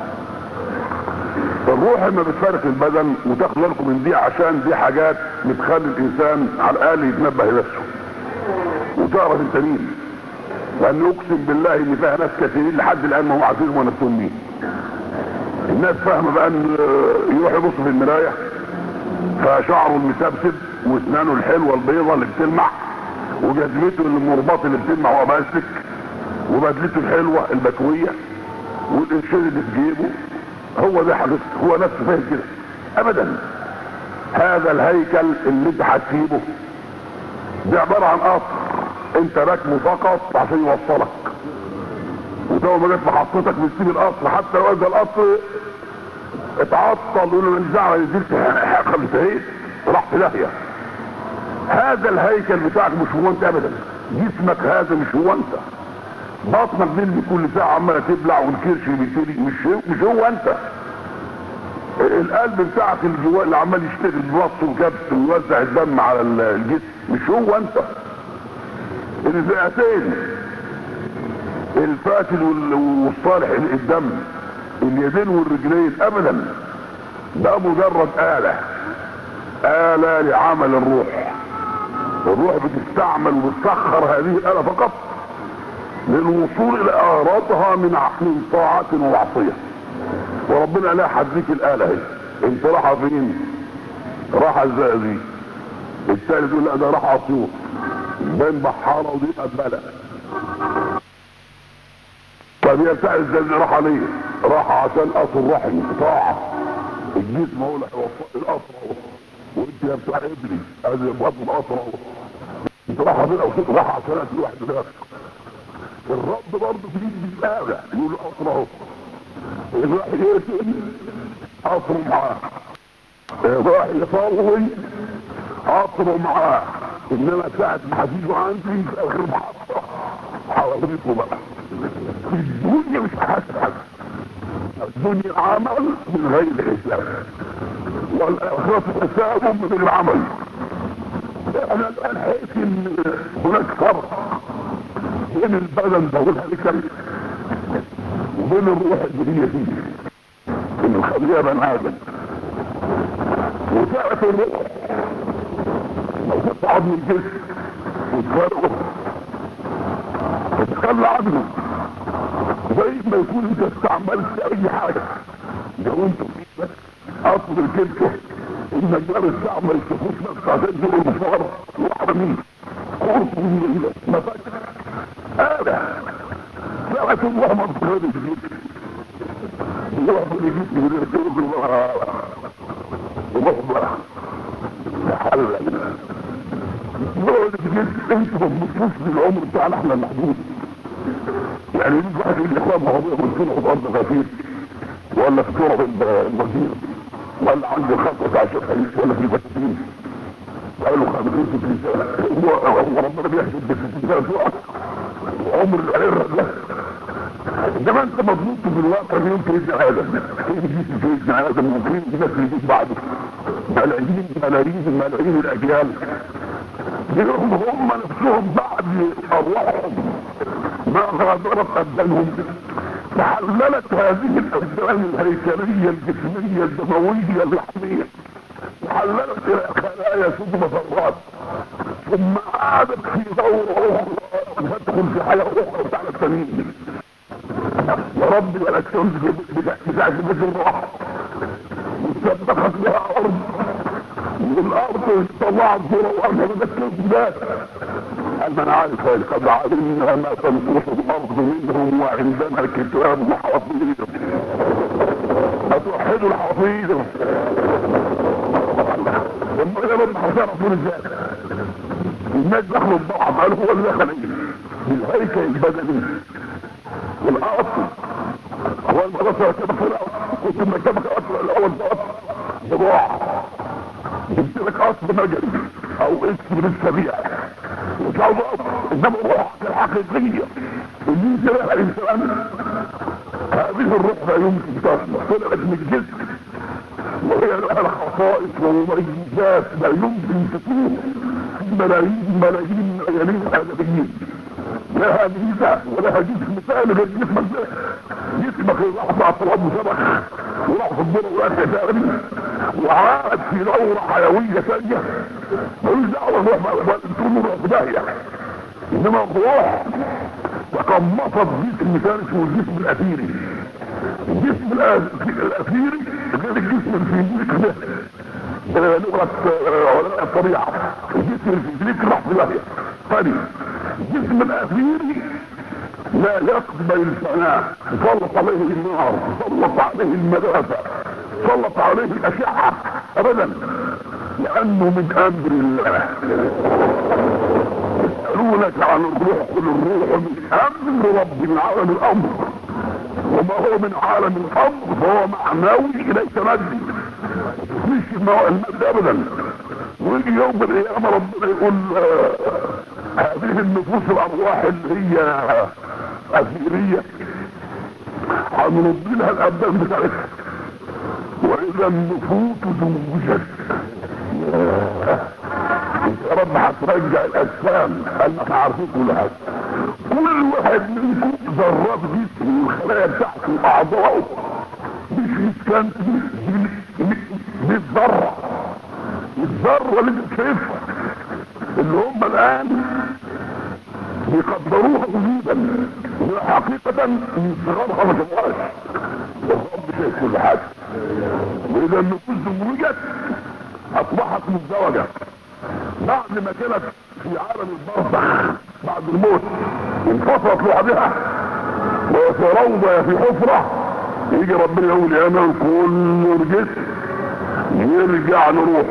Speaker 1: الروح لما بتفارق البدن وتاخد بالكم من دي عشان دي حاجات بتخلي الانسان على الاقل يتنبه لنفسه وتعرف انت مين لان اقسم بالله ان فيها ناس كثيرين لحد الان ما هم عارفين هم نفسهم مين الناس فاهمه بقى ان يروح يبص في المرايه فشعره المسبسب واسنانه الحلوه البيضه اللي بتلمع وجزمته المرباط اللي بتلمع وهو ماسك وبدلته الحلوه البكويه والقرشين اللي في جيبه هو ده حضرتك هو نفسه فاهم كده ابدا هذا الهيكل اللي انت هتسيبه ده عباره عن قطر انت راكبه فقط عشان يوصلك وده ما جت محطتك بتسيب القطر حتى لو ده القطر اتعطل يقول له ماليش دعوه نزلت انتهيت راح في داهيه هذا الهيكل بتاعك مش هو انت ابدا جسمك هذا مش هو انت بطنك دي اللي كل ساعه عماله تبلع والكرش بيتري مش هو مش هو انت القلب بتاعك اللي جواه اللي عمال يشتغل بوص وكبس ويوزع الدم على الجسم مش هو انت الفئتين الفاسد والصالح الدم اليدين والرجلين ابدا ده مجرد آلة آلة لعمل الروح الروح بتستعمل وبتسخر هذه الآلة فقط للوصول إلى أغراضها من من طاعة ومعصية وربنا لا حديك الآلة هي انت راحة فين راحة الزقازيق الثالث يقول لا ده راح اسيوط بين بحارة ودي قبلة طب هي بتاع الزقازيق راح ليه راح عشان قصر رحم طاعة الجسم هو اللي هيوصل القصر اهو وانت يا بتاع ابني ادي بطن القصر اهو انت راح فين او كده راح عشان اكل واحد دماغ الرب برضه في ايد بالآلة يقول له قصر اهو الواحد يقتل قصره معاه الواحد يصلي قصره معاه انما ساعة ما هتيجوا عندي في اخر محطة حواليكوا بقى في الدنيا مش هحاسب حاجة الدنيا عمل من غير حساب والاخرة حساب من غير عمل انا الان حاسس ان هناك فرق بين البدن ده والهيكل وبين الروح اللي هي فيه ان الخلية بني ادم وتعرف الروح لو تصعد من الجسم وتفرقه تتخلى عنه زي ما يكون انت استعملت اي حاجة لو انت في بس اصل الكلكة النجار استعمل الشخوص نفسه عشان يجيب المفار واحدة مين قرص من ما فاكر آلة ساعة الله مصدر الجسم الله في الجسم من الرسول الله ومصدر تحلل يقعد الجسم انت ما تبصوش للعمر بتاعنا احنا المحدود يعني يجي واحد يقول الاخوان ما هو بيقول في ارض غفير ولا في تراب الوزير ولا عند الخطوة عشان خليج ولا في البساتين قالوا خمسين ستين سنة هو هو ربنا بيحسب بستين سنة تقع عمر العرة ده انما انت مضبوط بالواقع اليوم سيدنا ادم في سيدنا ادم وفي ناس اللي بعده ملايين ملايين ملايين الاجيال لهم هم نفسهم بعد ارواحهم ما غادرت ابدانهم تحللت هذه الابدان الهيكليه الجسميه الدمويه اللحميه تحللت الى خلايا ثم ذرات ثم عادت في دوره اخرى تدخل في حياه اخرى بتاعت التنين يا رب ولا تنزل بتاعت الجسم راحت واتسبخت بها ارض والارض طلعت ذره وارض بذكر ذات قال انا عارف قد علمنا ما تنقص الارض منهم وعندنا كتاب حفيظ اتوحدوا الحفيظ لما انا لما هتعرفوا ازاي الناس دخلوا ببعض قالوا هو اللي دخل ايه بالهيكل البدني والاصل هو المدرسه كده في الاول كنت مكتبك اصل الاول ده اصل ضاع جبت لك اصل مجري او اسم للسريع مش عاوز اصل انما الروح الحقيقيه اللي يزرعها الانسان هذه الروح لا يمكن تصلح طلعت من الجسم وهي لها خصائص ومميزات لا يمكن تكون في ملايين ملايين ملايين الادميين لها ميزة ولها جسم ثاني غير جسمك ده جسمك راح مع التراب وسبخ وراح في الدور وراح ثاني وعاد في دورة حيوية ثانية ملوش دعوة نروح تقول له روح في داهية انما الروح تقمصت جسم ثاني اسمه الجسم الاثيري الجسم الاثيري غير الجسم الفيزيقي ده لغة علماء الطبيعة الجسم الفيزيقي راح في داهية ثاني الجسم الاثيري لا يقبل الفناء سلط عليه النار سلط عليه المدافع سلط عليه الاشعة ابدا لانه من امر الله يسألونك عن الروح قل الروح من امر رب من عالم الامر وما هو من عالم الامر فهو معنوي اليك مادي مش المادة ابدا ويجي يوم القيامة ربنا يقول هذه النفوس الارواح اللي هي اثيرية هنرد لها الابدان بتاعتها واذا النفوس زوجت يا رب هترجع الاجسام احنا عارفين كل حاجه كل واحد منكم ذرات جسمه والخلايا بتاعته واعضائه مش مسكن بالذره الذره اللي انت شايفها اللي هم الان بيقدروها وجودا حقيقة من صغارها ما شافوهاش والرب شايف كل حاجة واذا النفوس زوجت اصبحت مزدوجة بعد ما كانت في عالم البرزخ بعد الموت انفصلت لوحدها وفي روضة في حفرة يجي ربنا يقول يا من كل جسم يرجع لروح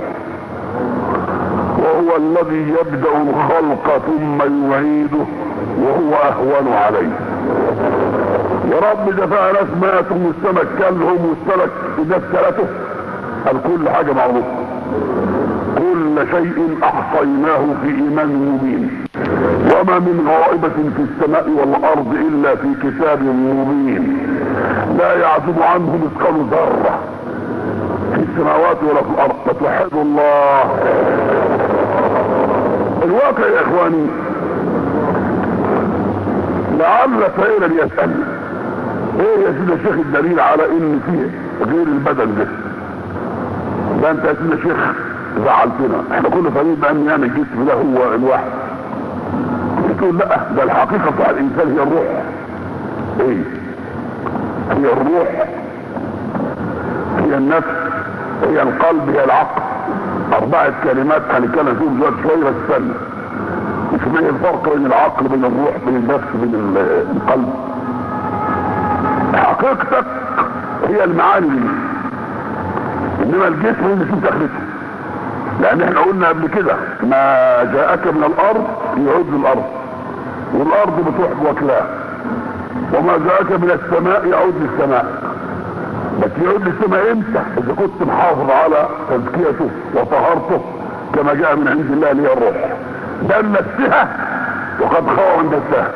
Speaker 1: وهو الذي يبدأ الخلق ثم يعيده وهو اهون عليه يا رب ده فيها ناس ماتوا والسمك كلهم والسمك الناس كلته قال كل حاجة معروفة كل شيء احصيناه في ايمان مبين وما من غائبة في السماء والارض الا في كتاب مبين لا يعزب عنه مثقال ذرة في السماوات ولا في الارض فتوحدوا الله الواقع يا اخواني لعل سائلا يسأل ايه يا سيدي الشيخ الدليل على ان فيه غير البدن ده ده انت يا سيدي الشيخ زعلتنا احنا كنا فاهمين بان يعني الجسم ده هو الواحد تقول لا ده الحقيقة بتاع الانسان هي الروح ايه هي الروح هي النفس هي القلب هي العقل اربعة كلمات هنتكلم فيهم دلوقتي شوية بس استنى مش ايه الفرق بين العقل بين الروح بين النفس بين القلب حقيقتك هي المعاني دي انما الجسم اللي شوف دخلته لان احنا قلنا قبل كده ما جاءك من الارض يعود للارض والارض بتروح بوكلاه وما جاءك من السماء يعود للسماء بس يعود للسماء امتى اذا كنت محافظ على تزكيته وطهارته كما جاء من عند الله لي الروح ده نفسها وقد خاوى من نفسها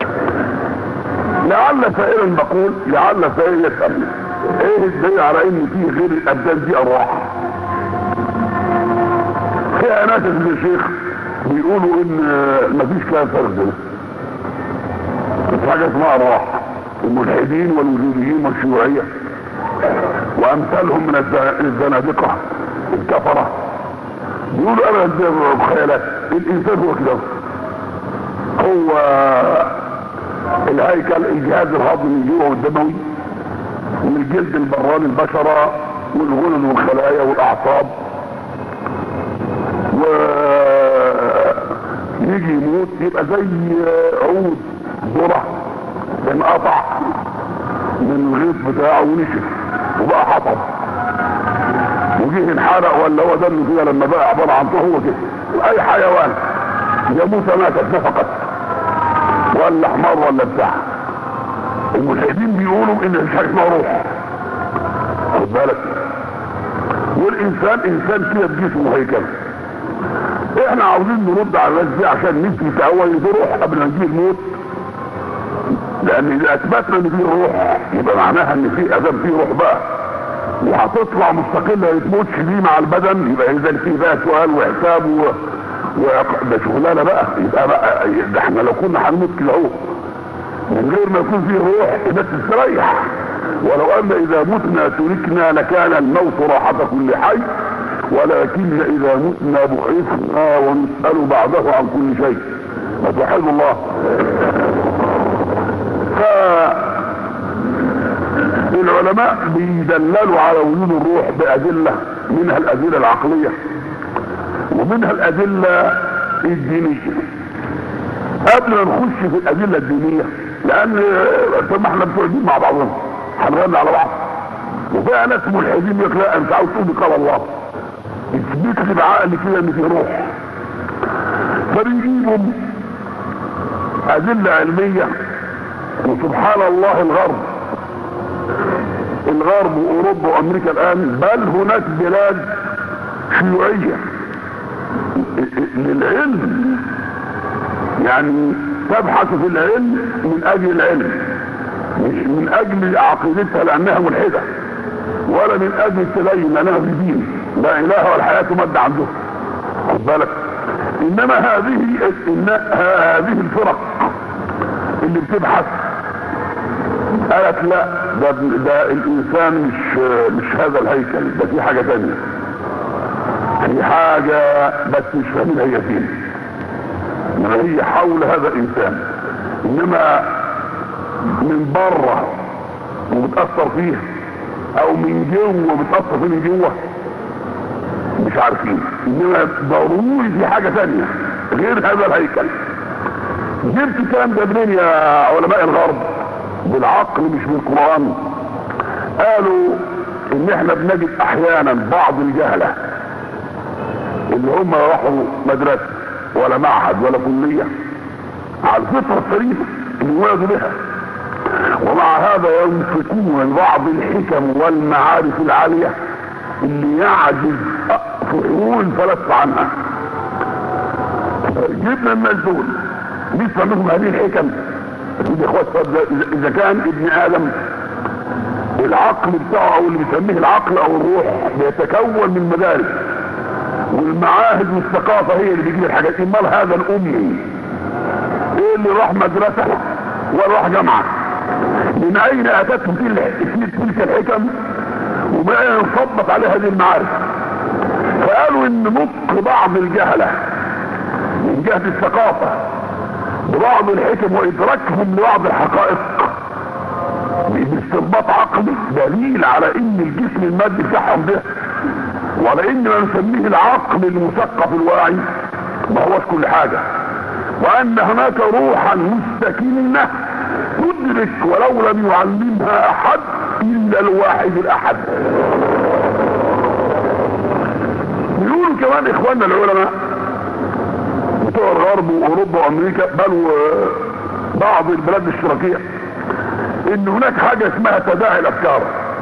Speaker 1: لعل سائلا بقول لعل سائل يسأل ايه الدليل على ان فيه غير الابدان دي ارواح في ناس ابن الشيخ بيقولوا ان مفيش كلام فرد بس حاجه اسمها ارواح الملحدين والوجوديين والشيوعيه وامثالهم من الزنادقه الكفره بيقولوا انا بخيالات الانسان هو كده هو الهيكل الجهاز الهضمي جوه والدموي والجلد البراني البشره والغدد والخلايا والاعصاب و يجي يموت يبقى زي عود ذره انقطع من الغيط بتاعه ونشف وبقى حطب وجيه انحرق ولا هو دم كده لما بقى عباره عن هو كده اي حيوان جاموسه ماتت نفقت ولا حمار ولا بتاع الملحدين بيقولوا ان مش حاجه اسمها روح خد بالك والانسان انسان كده بجسمه هيكل احنا عاوزين نرد على الناس دي عشان نثبت اول ان في روح قبل ما نجيب الموت لان اذا اثبتنا ان في روح يبقى معناها ان في ادم في روح بقى وهتطلع مستقلة ما تموتش دي مع البدن يبقى اذا في بقى سؤال وحساب و... و... ده شغلانه بقى يبقى بقى ده احنا لو كنا هنموت كده اهو من غير ما يكون فيه روح الناس تستريح ولو ان اذا متنا تركنا لكان الموت راحة كل حي ولكن اذا متنا بعثنا ونسأل بعده عن كل شيء فتوحد الله ف العلماء بيدللوا على وجود الروح بأدلة منها الأدلة العقلية ومنها الأدلة الدينية قبل ما نخش في الأدلة الدينية لأن طب ما احنا بتوع دين مع بعضنا هنغني على بعض وفيها ناس ملحدين يقول لا انت عاوز تقول قال الله اثبت لي بعقل كده ان في روح فبنجيبهم أدلة علمية وسبحان الله الغرب الغرب واوروبا وامريكا الان بل هناك بلاد شيوعية للعلم يعني تبحث في العلم من اجل العلم مش من اجل عقيدتها لانها ملحدة ولا من اجل التدين لانها في دين لا اله ولا حياة مادة عندهم خد بالك انما هذه إن هذه الفرق اللي بتبحث قالت لا ده, ده الانسان مش مش هذا الهيكل ده في حاجة تانية في حاجة بس مش فاهمين هي فين انما هي حول هذا الانسان انما من بره وبتأثر فيه او من جوه بتأثر فيه من جوه مش عارفين انما ضروري في حاجة تانية غير هذا الهيكل جبت الكلام ده منين يا علماء الغرب بالعقل مش بالقرآن قالوا ان احنا بنجد احيانا بعض الجهلة اللي هم راحوا مدرسة ولا معهد ولا كلية على الفطرة السليمة اللي ولدوا بها ومع هذا ينفقون بعض الحكم والمعارف العالية اللي يعجز فحول الفلاسفة عنها جبنا الناس دول نسمع منهم هذه الحكم يا اخوات اذا كان ابن ادم العقل بتاعه او اللي بيسميه العقل او الروح بيتكون من مدارس والمعاهد والثقافة هي اللي بيجيب الحاجات امال هذا الامي ايه اللي راح مدرسة ولا راح جامعة من اين اتته تلك الحكم وما اين انصبت عليه هذه المعارف فقالوا ان نطق بعض الجهلة من جهة الثقافة ببعض الحكم وادراكهم لبعض الحقائق باستنباط عقلي دليل على ان الجسم المادي بتاعهم ده وعلى ان ما نسميه العقل المثقف الواعي ما هوش كل حاجة وان هناك روحا مستكنة تدرك ولو لم يعلمها احد الا الواحد الاحد يقولوا كمان اخواننا العلماء بتوع الغرب واوروبا وامريكا بل بعض البلاد الاشتراكية ان هناك حاجة اسمها تداعي الافكار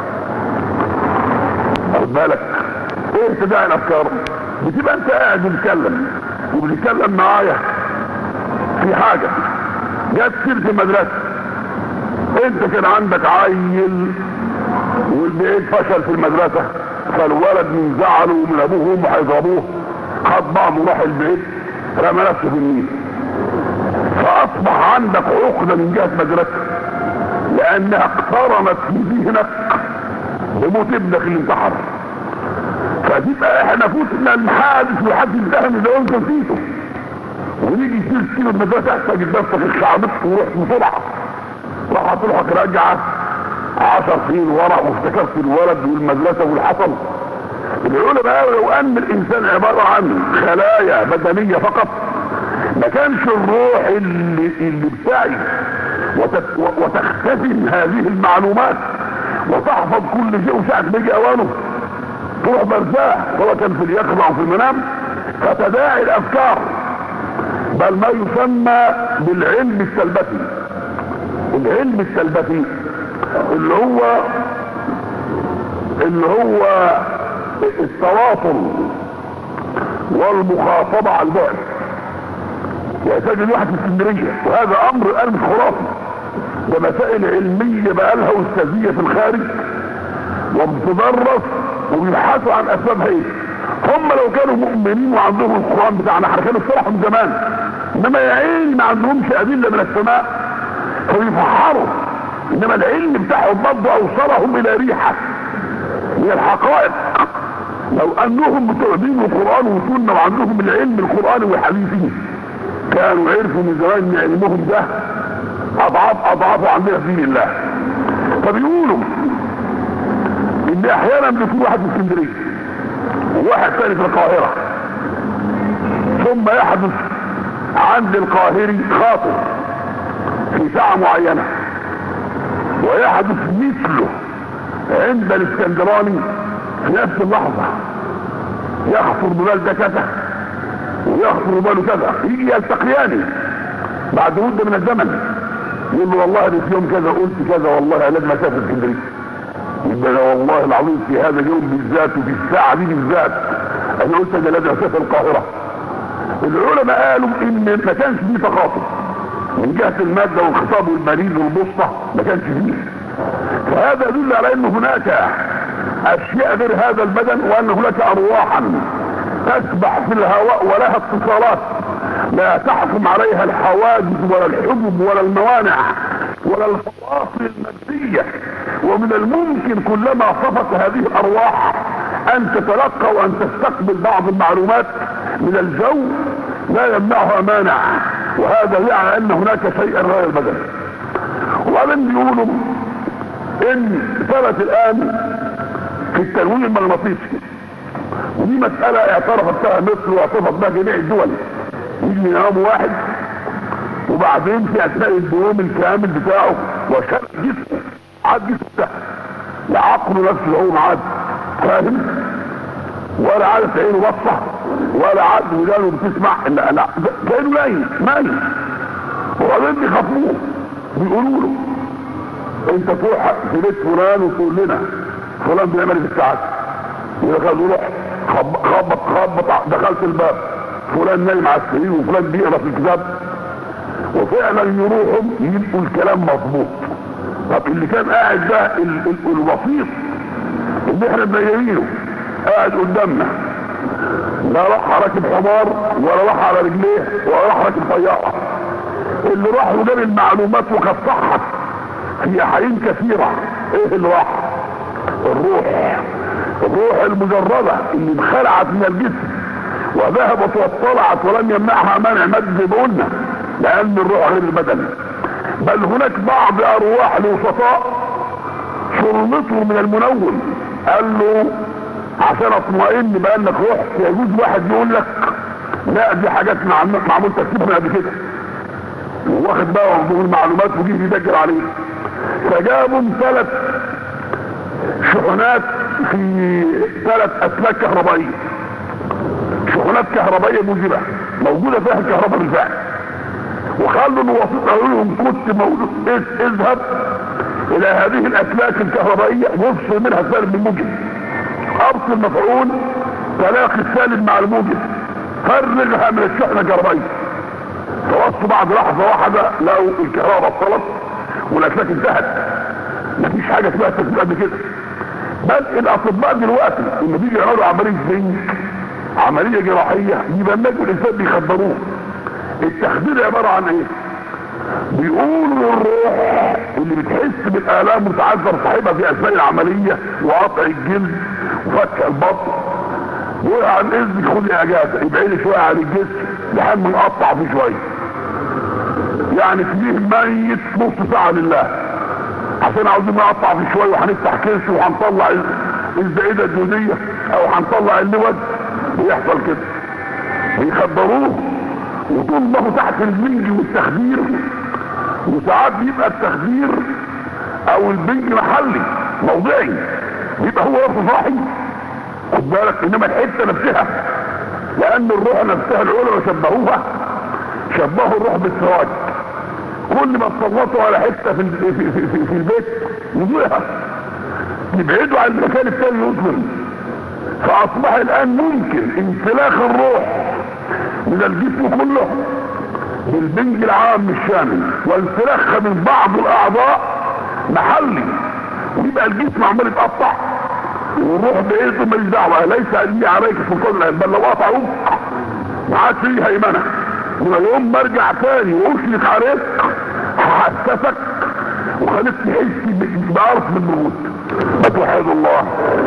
Speaker 1: خد بالك ايه تداعي الافكار بتبقى انت قاعد بتتكلم وبتتكلم معايا في حاجة جت سيرة المدرسة انت كان عندك عيل والبعيد فشل في المدرسة فالولد من زعله ومن ابوه وامه هيضربوه خد بعضه راح البيت رمى نفسه في النيل فاصبح عندك عقدة من جهة مدرسة لانها اقترنت في ذهنك بموت ابنك اللي انتحر فتبقى احنا فوتنا الحادث لحد الذهن اللي انت نسيته ونيجي يصير كيلو المدرسة احتاج نفسك الشعبك وروح بسرعة راح تروحك راجعة عشر سنين ورا وافتكرت الولد والمدرسة والحصل العلماء لو ان الانسان عبارة عن خلايا بدنية فقط ما كانش الروح اللي, اللي بتاعي وتختزن هذه المعلومات وتحفظ كل شيء وساعة بيجي اوانه تروح مرتاح سواء كان في اليقظة او في المنام فتداعي الافكار بل ما يسمى بالعلم السلبتي العلم السلبتي اللي هو اللي هو التواصل والمخاطبة على البعد يحتاج واحد في اسكندريه وهذا امر قال مش خرافي ده مسائل علميه بقى لها استاذيه في الخارج وبتدرس وبيبحثوا عن اسبابها ايه هم لو كانوا مؤمنين وعندهم القران بتاعنا احنا كانوا اصطلحوا من زمان انما يا عيني ما عندهمش ادله من السماء فبيفحروا انما العلم بتاعهم برضه اوصلهم الى ريحه من الحقائق لو انهم متعبين القران وسنه وعندهم العلم القراني والحديثي كانوا عرفوا من زمان ان علمهم ده اضعاف اضعاف عندنا في دين الله فبيقولوا ان احيانا بيكون واحد في اسكندريه وواحد ثاني في القاهره ثم يحدث عند القاهري خاطر في ساعه معينه ويحدث مثله عند الاسكندراني في نفس اللحظه يخطر ببال ده كذا ويخطر باله كذا يجي يلتقياني بعد مده من الزمن يقول له والله انا في يوم كذا قلت كذا والله انا لازم اسافر اسكندريه يبقى انا والله العظيم في هذا اليوم بالذات وفي الساعه دي بالذات انا قلت انا لازم اسافر القاهره العلماء قالوا ان ما كانش فيه تخاطب من جهه الماده والخطاب والبريد والبسطه ما كانش فيه فهذا يدل على ان هناك اشياء غير هذا البدن وان هناك ارواحا تسبح في الهواء ولها اتصالات لا تحكم عليها الحواجز ولا الحجب ولا الموانع ولا الفواصل المادية ومن الممكن كلما صفت هذه الارواح ان تتلقى وان تستقبل بعض المعلومات من الجو لا يمنعها مانع وهذا يعني ان هناك شيئا غير البدن وبعدين بيقولوا ان ثبت الان في التنويم المغناطيسي ودي مسألة اعترفت بها مصر واعترفت بها جميع الدول يجي ينام واحد وبعدين في اثناء النوم الكامل بتاعه وشرق جسمه عاد جسمه ده لا عقله نفسه هو عاد فاهم ولا عادت عينه بصه ولا عاد ودانه بتسمع لا لا كانه نايم نايم وبعدين بيخافوه بيقولوا له انت تروح في بيت فلان وتقول لنا فلان بيعمل في الساعات يقول روح خبط خبط دخلت الباب فلان نايم على السرير وفلان بيقرا في الكتاب وفعلا يروحوا يلقوا الكلام مظبوط طب اللي كان قاعد ده الوسيط اللي احنا منيمينه قاعد قدامنا لا راح راكب حمار ولا راح على رجليه ولا راح راكب طياره اللي راح وجاب المعلومات وقد صحت في احايين كثيره ايه اللي راح الروح الروح المجردة اللي انخلعت من الجسم وذهبت واطلعت ولم يمنعها منع مد زي ما قلنا لان الروح غير البدن بل هناك بعض ارواح الوسطاء شرطوا من المنون قال له عشان اطمئن بانك رحت يجوز واحد يقول لك لا دي حاجات معمول معمول ترتيبها من قبل كده واخد بقى موضوع المعلومات وجيه يدجل عليه فجابوا ثلاث شحنات في ثلاث اسلاك كهربائيه شحنات كهربائيه موجبه موجوده فيها الكهرباء بالفعل وخلوا الوسيط قالوا لهم كنت موجود إذ- اذهب الى هذه الاسلاك الكهربائيه وافصل منها السالب بالموجب افصل مفعول تلاقي السالب مع الموجب فرغها من الشحنه الكهربائيه توصوا بعد لحظه واحده لقوا الكهرباء بطلت والاسلاك انتهت مفيش حاجه اسمها تسبيق قبل كده بل الاطباء دلوقتي لما بيجي يعملوا عمليه بنك عمليه جراحيه يبنجوا الانسان بيخدروه التخدير عباره عن ايه؟ بيقولوا الروح اللي بتحس بالالام وتعذر صاحبها في اثناء العمليه وقطع الجلد وفتح البطن يقول عن اذنك خدي اجازه ابعدي شويه عن الجسم لحد ما نقطع فيه شويه يعني تجيه ميت نص ساعه لله عشان عاوزين نقطع فيه شويه وهنفتح كرش وهنطلع ال- الزائده الجوديه او هنطلع اللود بيحصل كده بيخدروه وطول ما هو تحت البنج والتخدير وساعات بيبقى التخدير او البنج محلي موضعي بيبقى هو نفسه صاحي خد بالك انما الحته نفسها لان الروح نفسها العلماء شبهوها شبهوا الروح بالسراج كل ما تسلطوا على حته في في في, في, في البيت يضيعها يبعدوا عن المكان الثاني يظلم فاصبح الان ممكن انسلاخ الروح من الجسم كله بالبنج العام الشامل وانسلاخها من بعض الاعضاء محلي ويبقى الجسم عمال يتقطع والروح باذن ماليش دعوه ليس لي عليك سلطان الان بل لو قطعوا ما عادش لي هيمنه ويوم ما ارجع تاني واشرك عليك هحسسك وخليك تحس ب- بقرف من الموت فتوحد الله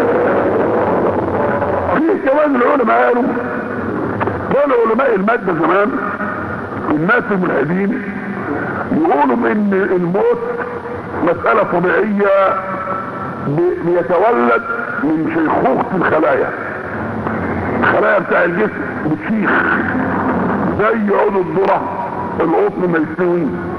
Speaker 1: في كمان العلماء قالوا كانوا علماء المادة زمان الناس الملحدين يقولوا ان الموت مسألة طبيعية بي- بيتولد من شيخوخة الخلايا الخلايا بتاع الجسم بتشيخ زي عود الذرة القطن ما يستوي